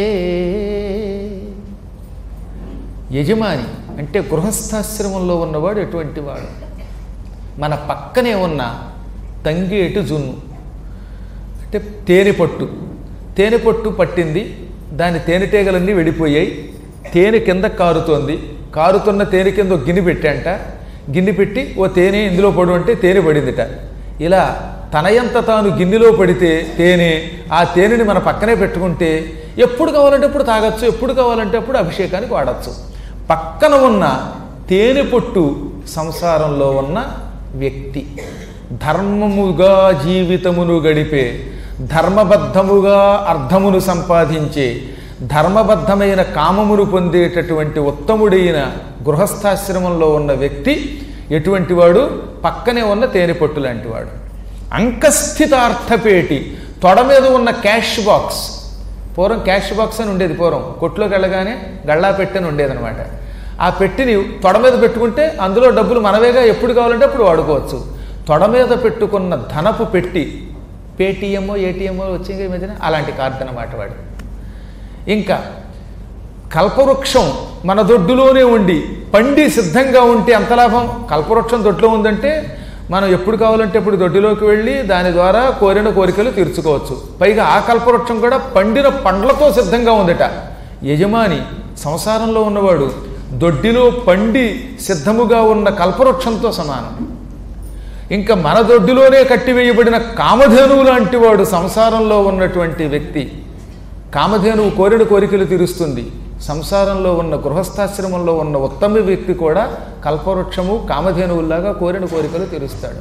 యజమాని అంటే గృహస్థాశ్రమంలో ఉన్నవాడు ఎటువంటి వాడు మన పక్కనే ఉన్న తంగేటు జున్ను అంటే తేనె పట్టు తేనె పట్టు పట్టింది దాని తేనెటీగలన్నీ వెళ్ళిపోయాయి తేనె కింద కారుతోంది కారుతున్న తేనె కింద ఒక గిన్నె పెట్టాంట గిన్నె పెట్టి ఓ తేనె ఇందులో పడు అంటే తేనె పడిందిట ఇలా తనయంత తాను గిన్నెలో పడితే తేనె ఆ తేనెని మన పక్కనే పెట్టుకుంటే ఎప్పుడు కావాలంటే అప్పుడు తాగొచ్చు ఎప్పుడు కావాలంటే అప్పుడు అభిషేకానికి వాడచ్చు పక్కన ఉన్న తేనె పొట్టు సంసారంలో ఉన్న వ్యక్తి ధర్మముగా జీవితమును గడిపే ధర్మబద్ధముగా అర్థమును సంపాదించే ధర్మబద్ధమైన కామమును పొందేటటువంటి ఉత్తముడైన గృహస్థాశ్రమంలో ఉన్న వ్యక్తి ఎటువంటి వాడు పక్కనే ఉన్న తేనెపట్టు లాంటి వాడు అంకస్థితార్థపేటి తొడ మీద ఉన్న క్యాష్ బాక్స్ పూర్వం క్యాష్ బాక్స్ అని ఉండేది పూర్వం కొట్లోకి వెళ్ళగానే గళ్ళా పెట్టని ఉండేదనమాట ఆ పెట్టిని తొడ మీద పెట్టుకుంటే అందులో డబ్బులు మనవేగా ఎప్పుడు కావాలంటే అప్పుడు వాడుకోవచ్చు తొడ మీద పెట్టుకున్న ధనపు పెట్టి పేటీఎంఓ ఏటీఎంఓ వచ్చింది ఈ మధ్యన అలాంటి కార్డు అన్నమాట వాడు ఇంకా కల్పవృక్షం మన దొడ్డులోనే ఉండి పండి సిద్ధంగా ఉంటే అంత లాభం కల్పవృక్షం దొడ్లో ఉందంటే మనం ఎప్పుడు కావాలంటే ఎప్పుడు దొడ్డిలోకి వెళ్ళి దాని ద్వారా కోరిన కోరికలు తీర్చుకోవచ్చు పైగా ఆ కల్పవృక్షం కూడా పండిన పండ్లతో సిద్ధంగా ఉందట యజమాని సంసారంలో ఉన్నవాడు దొడ్డిలో పండి సిద్ధముగా ఉన్న కల్పవృక్షంతో సమానం ఇంకా మన దొడ్డిలోనే కట్టివేయబడిన కామధేనువు లాంటి వాడు సంసారంలో ఉన్నటువంటి వ్యక్తి కామధేనువు కోరిన కోరికలు తీరుస్తుంది సంసారంలో ఉన్న గృహస్థాశ్రమంలో ఉన్న ఉత్తమ వ్యక్తి కూడా కల్పవృక్షము కామధేనువులాగా కోరిన కోరికలు తీరుస్తాడు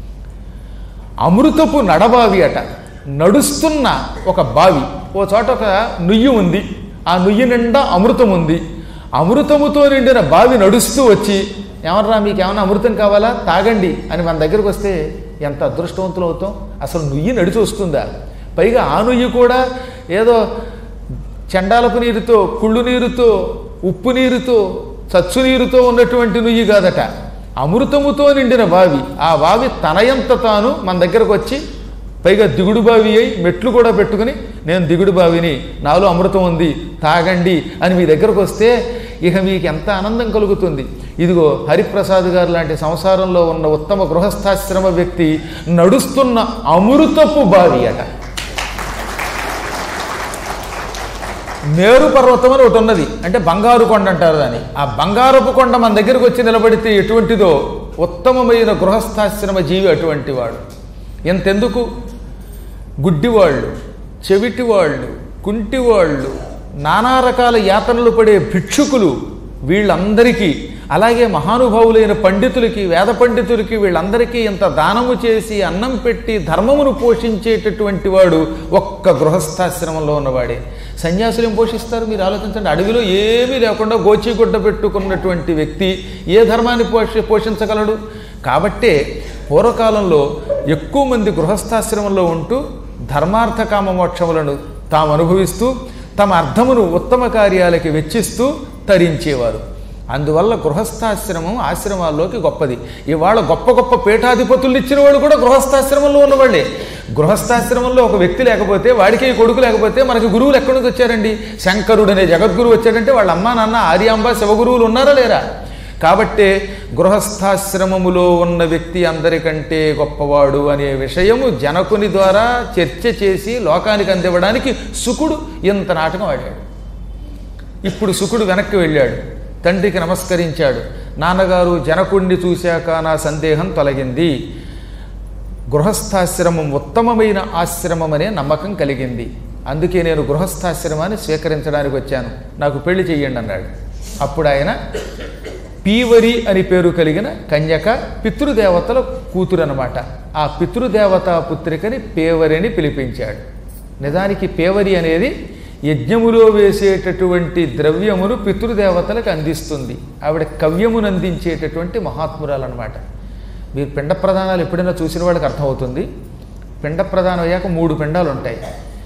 అమృతపు నడబావి అట నడుస్తున్న ఒక బావి ఓ చోట ఒక నుయ్యి ఉంది ఆ నుయ్యి నిండా అమృతం ఉంది అమృతముతో నిండిన బావి నడుస్తూ వచ్చి ఏమన్నా మీకు ఏమైనా అమృతం కావాలా తాగండి అని మన దగ్గరకు వస్తే ఎంత అదృష్టవంతులు అవుతాం అసలు నుయ్యి నడిచి వస్తుందా పైగా ఆ నుయ్యి కూడా ఏదో చండాలపు నీరుతో కుళ్ళు నీరుతో ఉప్పు నీరుతో చచ్చు నీరుతో ఉన్నటువంటి నుయ్యి కాదట అమృతముతో నిండిన బావి ఆ బావి తనయంత తాను మన దగ్గరకు వచ్చి పైగా దిగుడు బావి అయి మెట్లు కూడా పెట్టుకుని నేను దిగుడు బావిని నాలో అమృతం ఉంది తాగండి అని మీ దగ్గరకు వస్తే ఇక మీకు ఎంత ఆనందం కలుగుతుంది ఇదిగో హరిప్రసాద్ గారు లాంటి సంసారంలో ఉన్న ఉత్తమ గృహస్థాశ్రమ వ్యక్తి నడుస్తున్న అమృతపు బావి అట మేరు పర్వతం అని ఒకటి ఉన్నది అంటే బంగారు కొండ అంటారు దాన్ని ఆ బంగారపు కొండ మన దగ్గరకు వచ్చి నిలబడితే ఎటువంటిదో ఉత్తమమైన గృహస్థాశ్రమ జీవి అటువంటి వాడు ఎంతెందుకు గుడ్డివాళ్ళు చెవిటివాళ్ళు కుంటివాళ్ళు నానా రకాల యాతనలు పడే భిక్షుకులు వీళ్ళందరికీ అలాగే మహానుభావులైన పండితులకి వేద పండితులకి వీళ్ళందరికీ ఇంత దానము చేసి అన్నం పెట్టి ధర్మమును పోషించేటటువంటి వాడు ఒక్క గృహస్థాశ్రమంలో ఉన్నవాడే సన్యాసులు ఏం పోషిస్తారు మీరు ఆలోచించండి అడవిలో ఏమీ లేకుండా గోచిగుడ్డ పెట్టుకున్నటువంటి వ్యక్తి ఏ ధర్మాన్ని పోషి పోషించగలడు కాబట్టే పూర్వకాలంలో ఎక్కువ మంది గృహస్థాశ్రమంలో ఉంటూ ధర్మార్థ కామ మోక్షములను తాము అనుభవిస్తూ తమ అర్థమును ఉత్తమ కార్యాలకి వెచ్చిస్తూ తరించేవారు అందువల్ల గృహస్థాశ్రమం ఆశ్రమాల్లోకి గొప్పది ఇవాళ గొప్ప గొప్ప పీఠాధిపతులు ఇచ్చిన వాళ్ళు కూడా గృహస్థాశ్రమంలో ఉన్నవాళ్ళే గృహస్థాశ్రమంలో ఒక వ్యక్తి లేకపోతే వాడికి కొడుకు లేకపోతే మనకి గురువులు ఎక్కడి నుంచి వచ్చారండి శంకరుడు అనే జగద్గురువు వచ్చాడంటే వాళ్ళ అమ్మా నాన్న ఆర్యాంబ శివగురువులు ఉన్నారా లేరా కాబట్టే గృహస్థాశ్రమములో ఉన్న వ్యక్తి అందరికంటే గొప్పవాడు అనే విషయము జనకుని ద్వారా చర్చ చేసి లోకానికి అందివ్వడానికి సుకుడు ఇంత నాటకం ఆడాడు ఇప్పుడు సుకుడు వెనక్కి వెళ్ళాడు తండ్రికి నమస్కరించాడు నాన్నగారు జనకుణ్ణి చూశాక నా సందేహం తొలగింది గృహస్థాశ్రమం ఉత్తమమైన ఆశ్రమం అనే నమ్మకం కలిగింది అందుకే నేను గృహస్థాశ్రమాన్ని స్వీకరించడానికి వచ్చాను నాకు పెళ్లి చెయ్యండి అన్నాడు అప్పుడు ఆయన పీవరి అని పేరు కలిగిన కన్యక పితృదేవతల కూతురు అనమాట ఆ పితృదేవతా పుత్రికని పేవరి అని పిలిపించాడు నిజానికి పేవరి అనేది యజ్ఞములో వేసేటటువంటి ద్రవ్యమును పితృదేవతలకు అందిస్తుంది ఆవిడ కవ్యమును అందించేటటువంటి మహాత్మురాలు అనమాట మీరు పిండ ప్రదానాలు ఎప్పుడైనా చూసిన వాళ్ళకి అర్థమవుతుంది పిండ ప్రదానం అయ్యాక మూడు పిండాలు ఉంటాయి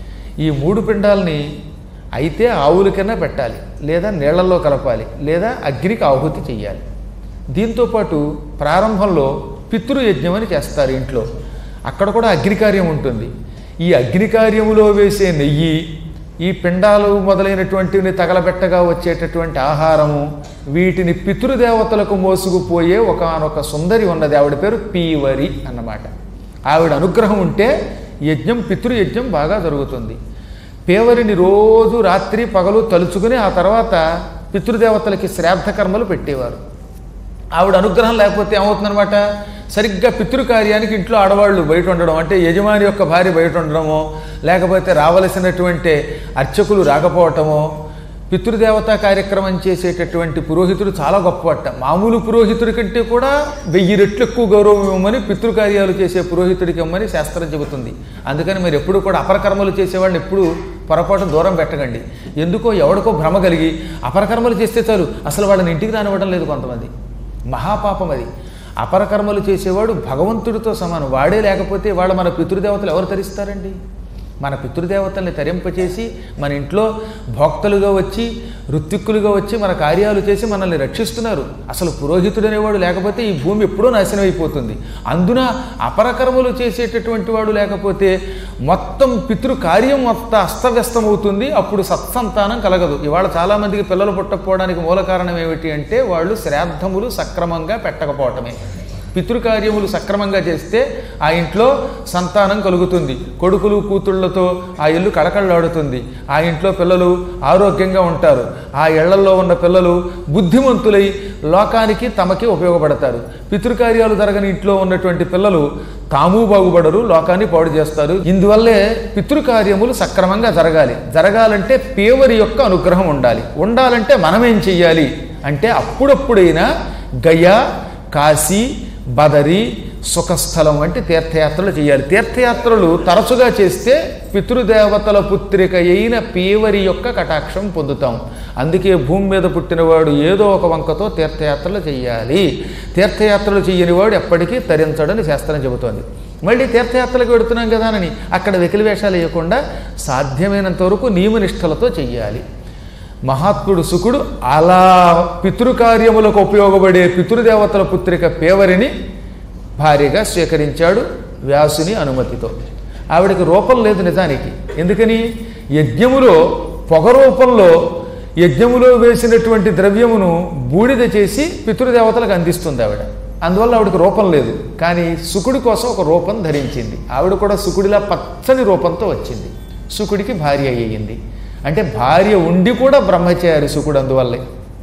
ఈ మూడు పిండాలని అయితే ఆవులకైనా పెట్టాలి లేదా నీళ్లలో కలపాలి లేదా అగ్నికి ఆహుతి చెయ్యాలి దీంతోపాటు ప్రారంభంలో పితృయజ్ఞం అని చేస్తారు ఇంట్లో అక్కడ కూడా అగ్నికార్యం ఉంటుంది ఈ అగ్నికార్యములో వేసే నెయ్యి ఈ పిండాలు మొదలైనటువంటివి తగలబెట్టగా వచ్చేటటువంటి ఆహారము వీటిని పితృదేవతలకు మోసుకుపోయే ఒకనొక సుందరి ఉన్నది ఆవిడ పేరు పీవరి అన్నమాట ఆవిడ అనుగ్రహం ఉంటే యజ్ఞం పితృయజ్ఞం బాగా జరుగుతుంది పేవరిని రోజు రాత్రి పగలు తలుచుకుని ఆ తర్వాత పితృదేవతలకి శ్రాద్ధ కర్మలు పెట్టేవారు ఆవిడ అనుగ్రహం లేకపోతే ఏమవుతుందనమాట సరిగ్గా పితృకార్యానికి ఇంట్లో ఆడవాళ్ళు బయట ఉండడం అంటే యజమాని యొక్క భార్య బయట ఉండడమో లేకపోతే రావలసినటువంటి అర్చకులు రాకపోవటమో పితృదేవతా కార్యక్రమం చేసేటటువంటి పురోహితుడు చాలా గొప్పవట మామూలు పురోహితుడి కంటే కూడా వెయ్యి రెట్లు ఎక్కువ గౌరవం ఇవ్వమని పితృకార్యాలు చేసే పురోహితుడికి ఇవ్వమని శాస్త్రం చెబుతుంది అందుకని మీరు ఎప్పుడు కూడా అపరకర్మలు చేసేవాళ్ళని ఎప్పుడు పొరపాటు దూరం పెట్టకండి ఎందుకో ఎవడికో భ్రమ కలిగి అపరకర్మలు చేస్తే చాలు అసలు వాళ్ళని ఇంటికి రానివ్వడం లేదు కొంతమంది మహాపాపం అది అపరకర్మలు చేసేవాడు భగవంతుడితో సమానం వాడే లేకపోతే వాళ్ళ మన పితృదేవతలు ఎవరు తరిస్తారండి మన పితృదేవతల్ని తరింపచేసి మన ఇంట్లో భోక్తలుగా వచ్చి ఋత్విక్కులుగా వచ్చి మన కార్యాలు చేసి మనల్ని రక్షిస్తున్నారు అసలు పురోహితుడు అనేవాడు లేకపోతే ఈ భూమి ఎప్పుడూ నాశనం అయిపోతుంది అందున అపరకర్మలు చేసేటటువంటి వాడు లేకపోతే మొత్తం పితృ కార్యం మొత్తం అస్తవ్యస్తం అవుతుంది అప్పుడు సత్సంతానం కలగదు ఇవాళ చాలామందికి పిల్లలు పుట్టకపోవడానికి మూల కారణం ఏమిటి అంటే వాళ్ళు శ్రాద్ధములు సక్రమంగా పెట్టకపోవటమే పితృకార్యములు సక్రమంగా చేస్తే ఆ ఇంట్లో సంతానం కలుగుతుంది కొడుకులు కూతుళ్లతో ఆ ఇల్లు కళకళలాడుతుంది ఆ ఇంట్లో పిల్లలు ఆరోగ్యంగా ఉంటారు ఆ ఇళ్లలో ఉన్న పిల్లలు బుద్ధిమంతులై లోకానికి తమకి ఉపయోగపడతారు పితృకార్యాలు జరగని ఇంట్లో ఉన్నటువంటి పిల్లలు తాము బాగుపడరు లోకాన్ని పాడు చేస్తారు ఇందువల్లే పితృకార్యములు సక్రమంగా జరగాలి జరగాలంటే పేవరి యొక్క అనుగ్రహం ఉండాలి ఉండాలంటే మనమేం చెయ్యాలి అంటే అప్పుడప్పుడైనా గయా కాశీ బదరి సుఖస్థలం వంటి తీర్థయాత్రలు చేయాలి తీర్థయాత్రలు తరచుగా చేస్తే పితృదేవతల పుత్రిక అయిన పీవరి యొక్క కటాక్షం పొందుతాం అందుకే భూమి మీద పుట్టినవాడు ఏదో ఒక వంకతో తీర్థయాత్రలు చేయాలి తీర్థయాత్రలు చేయనివాడు ఎప్పటికీ తరించడని శాస్త్రం చెబుతోంది మళ్ళీ తీర్థయాత్రలకు వెడుతున్నాం కదా అని అక్కడ వెకిలి వేషాలు వేయకుండా సాధ్యమైనంత వరకు నియమనిష్టలతో చెయ్యాలి మహాత్ముడు సుకుడు అలా పితృకార్యములకు ఉపయోగపడే పితృదేవతల పుత్రిక పేవరిని భార్యగా స్వీకరించాడు వ్యాసుని అనుమతితో ఆవిడకి రూపం లేదు నిజానికి ఎందుకని యజ్ఞములో పొగ రూపంలో యజ్ఞములో వేసినటువంటి ద్రవ్యమును బూడిద చేసి పితృదేవతలకు అందిస్తుంది ఆవిడ అందువల్ల ఆవిడకి రూపం లేదు కానీ సుకుడి కోసం ఒక రూపం ధరించింది ఆవిడ కూడా సుకుడిలా పచ్చని రూపంతో వచ్చింది సుకుడికి భార్య అయ్యింది అంటే భార్య ఉండి కూడా బ్రహ్మచారి సుకుడు అందువల్లే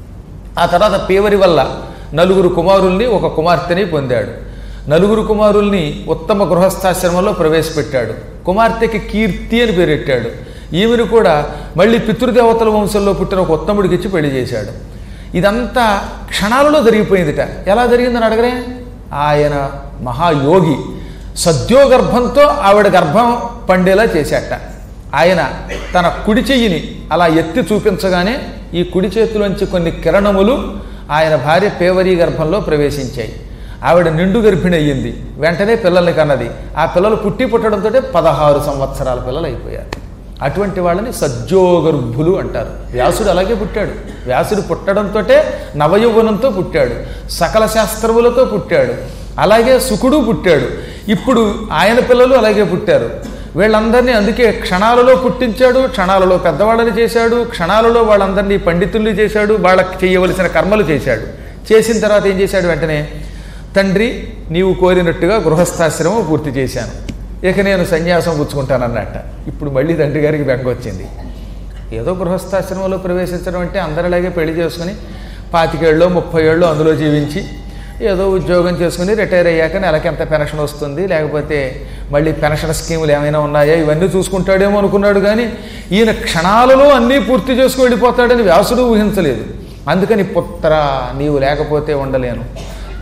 ఆ తర్వాత పేవరి వల్ల నలుగురు కుమారుల్ని ఒక కుమార్తెని పొందాడు నలుగురు కుమారుల్ని ఉత్తమ గృహస్థాశ్రమంలో ప్రవేశపెట్టాడు కుమార్తెకి కీర్తి అని పేరెట్టాడు ఈమెను కూడా మళ్ళీ పితృదేవతల వంశంలో పుట్టిన ఒక ఉత్తముడికి ఇచ్చి పెళ్లి చేశాడు ఇదంతా క్షణాలలో జరిగిపోయిందిట ఎలా జరిగిందని అడగరే ఆయన మహాయోగి సద్యోగర్భంతో ఆవిడ గర్భం పండేలా చేశాట ఆయన తన కుడి చెయ్యిని అలా ఎత్తి చూపించగానే ఈ కుడి చేతిలోంచి కొన్ని కిరణములు ఆయన భార్య పేవరీ గర్భంలో ప్రవేశించాయి ఆవిడ నిండు గర్భిణి అయ్యింది వెంటనే పిల్లల్ని కన్నది ఆ పిల్లలు పుట్టి పుట్టడంతో పదహారు సంవత్సరాల పిల్లలు అయిపోయారు అటువంటి వాళ్ళని సజ్జోగర్భులు అంటారు వ్యాసుడు అలాగే పుట్టాడు వ్యాసుడు పుట్టడంతో నవయౌవనంతో పుట్టాడు సకల శాస్త్రములతో పుట్టాడు అలాగే సుకుడు పుట్టాడు ఇప్పుడు ఆయన పిల్లలు అలాగే పుట్టారు వీళ్ళందరినీ అందుకే క్షణాలలో పుట్టించాడు క్షణాలలో పెద్దవాళ్ళని చేశాడు క్షణాలలో వాళ్ళందరినీ పండితుల్ని చేశాడు వాళ్ళకి చేయవలసిన కర్మలు చేశాడు చేసిన తర్వాత ఏం చేశాడు వెంటనే తండ్రి నీవు కోరినట్టుగా గృహస్థాశ్రమం పూర్తి చేశాను ఇక నేను సన్యాసం పుచ్చుకుంటానన్నట్ట ఇప్పుడు మళ్ళీ తండ్రి గారికి బెంగ వచ్చింది ఏదో గృహస్థాశ్రమంలో ప్రవేశించడం అంటే అందరిలాగే పెళ్లి చేసుకుని పాతికేళ్ళు ముప్పై ఏళ్ళు అందులో జీవించి ఏదో ఉద్యోగం చేసుకుని రిటైర్ అయ్యాక నెలకి ఎంత పెన్షన్ వస్తుంది లేకపోతే మళ్ళీ పెన్షన్ స్కీములు ఏమైనా ఉన్నాయా ఇవన్నీ చూసుకుంటాడేమో అనుకున్నాడు కానీ ఈయన క్షణాలలో అన్నీ పూర్తి చేసుకు వెళ్ళిపోతాడని వ్యాసుడు ఊహించలేదు అందుకని పుత్ర నీవు లేకపోతే ఉండలేను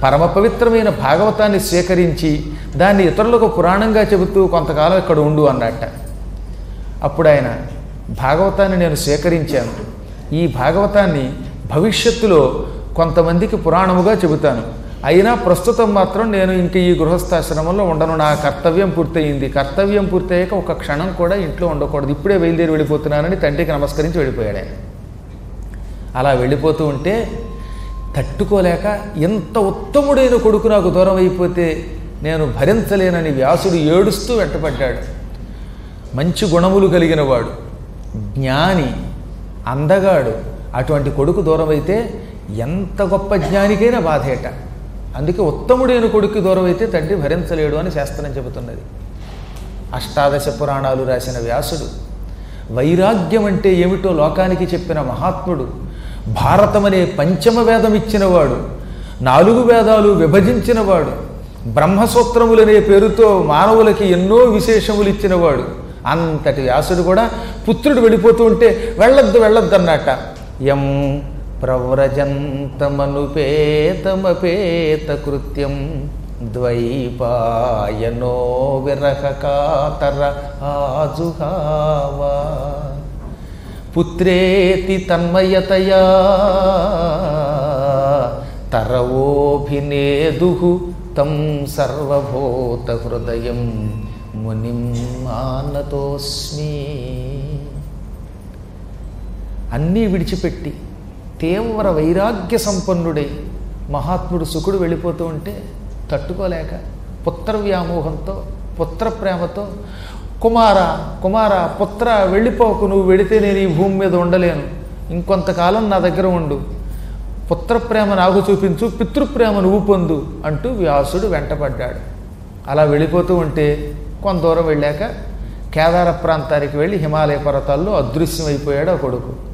పరమ పవిత్రమైన భాగవతాన్ని స్వీకరించి దాన్ని ఇతరులకు పురాణంగా చెబుతూ కొంతకాలం ఇక్కడ ఉండు అన్నట్ట అప్పుడు ఆయన భాగవతాన్ని నేను స్వీకరించాను ఈ భాగవతాన్ని భవిష్యత్తులో కొంతమందికి పురాణముగా చెబుతాను అయినా ప్రస్తుతం మాత్రం నేను ఇంక ఈ గృహస్థాశ్రమంలో ఉండను నా కర్తవ్యం పూర్తయింది కర్తవ్యం పూర్తయ్యాక ఒక క్షణం కూడా ఇంట్లో ఉండకూడదు ఇప్పుడే బయలుదేరి వెళ్ళిపోతున్నానని తండ్రికి నమస్కరించి వెళ్ళిపోయాడు ఆయన అలా వెళ్ళిపోతూ ఉంటే తట్టుకోలేక ఎంత ఉత్తముడైన కొడుకు నాకు దూరం అయిపోతే నేను భరించలేనని వ్యాసుడు ఏడుస్తూ వెంటపడ్డాడు మంచి గుణములు కలిగిన వాడు జ్ఞాని అందగాడు అటువంటి కొడుకు దూరం అయితే ఎంత గొప్ప జ్ఞానికైనా బాధేట అందుకే ఉత్తముడైన కొడుకు దూరం అయితే తండ్రి భరించలేడు అని శాస్త్రం చెబుతున్నది అష్టాదశ పురాణాలు రాసిన వ్యాసుడు వైరాగ్యం అంటే ఏమిటో లోకానికి చెప్పిన మహాత్ముడు భారతమనే పంచమ వేదం ఇచ్చినవాడు నాలుగు వేదాలు విభజించినవాడు బ్రహ్మసూత్రములనే పేరుతో మానవులకి ఎన్నో విశేషములు ఇచ్చినవాడు అంతటి వ్యాసుడు కూడా పుత్రుడు వెళ్ళిపోతూ ఉంటే వెళ్ళొద్దు వెళ్ళొద్దు అన్నట్ట యం ప్రవ్రజంతమనుపేతమపేత కృత్యం ద్వైపాయనో విరహకాతర ఆజుహావా పుత్రేతి తన్మయతయా తరవోభినేదు తం సర్వభూత హృదయం మునిం ఆనతోస్మి అన్నీ విడిచిపెట్టి తీవ్ర వైరాగ్య సంపన్నుడై మహాత్ముడు సుఖుడు వెళ్ళిపోతూ ఉంటే తట్టుకోలేక పుత్ర వ్యామోహంతో పుత్ర ప్రేమతో కుమార కుమార పుత్ర వెళ్ళిపోకు నువ్వు వెళితే నేను ఈ భూమి మీద ఉండలేను ఇంకొంతకాలం నా దగ్గర ఉండు పుత్ర ప్రేమ నాకు చూపించు పితృప్రేమ నువ్వు పొందు అంటూ వ్యాసుడు వెంటపడ్డాడు అలా వెళ్ళిపోతూ ఉంటే కొంత దూరం వెళ్ళాక కేదార ప్రాంతానికి వెళ్ళి హిమాలయ పర్వతాల్లో అదృశ్యమైపోయాడు ఆ కొడుకు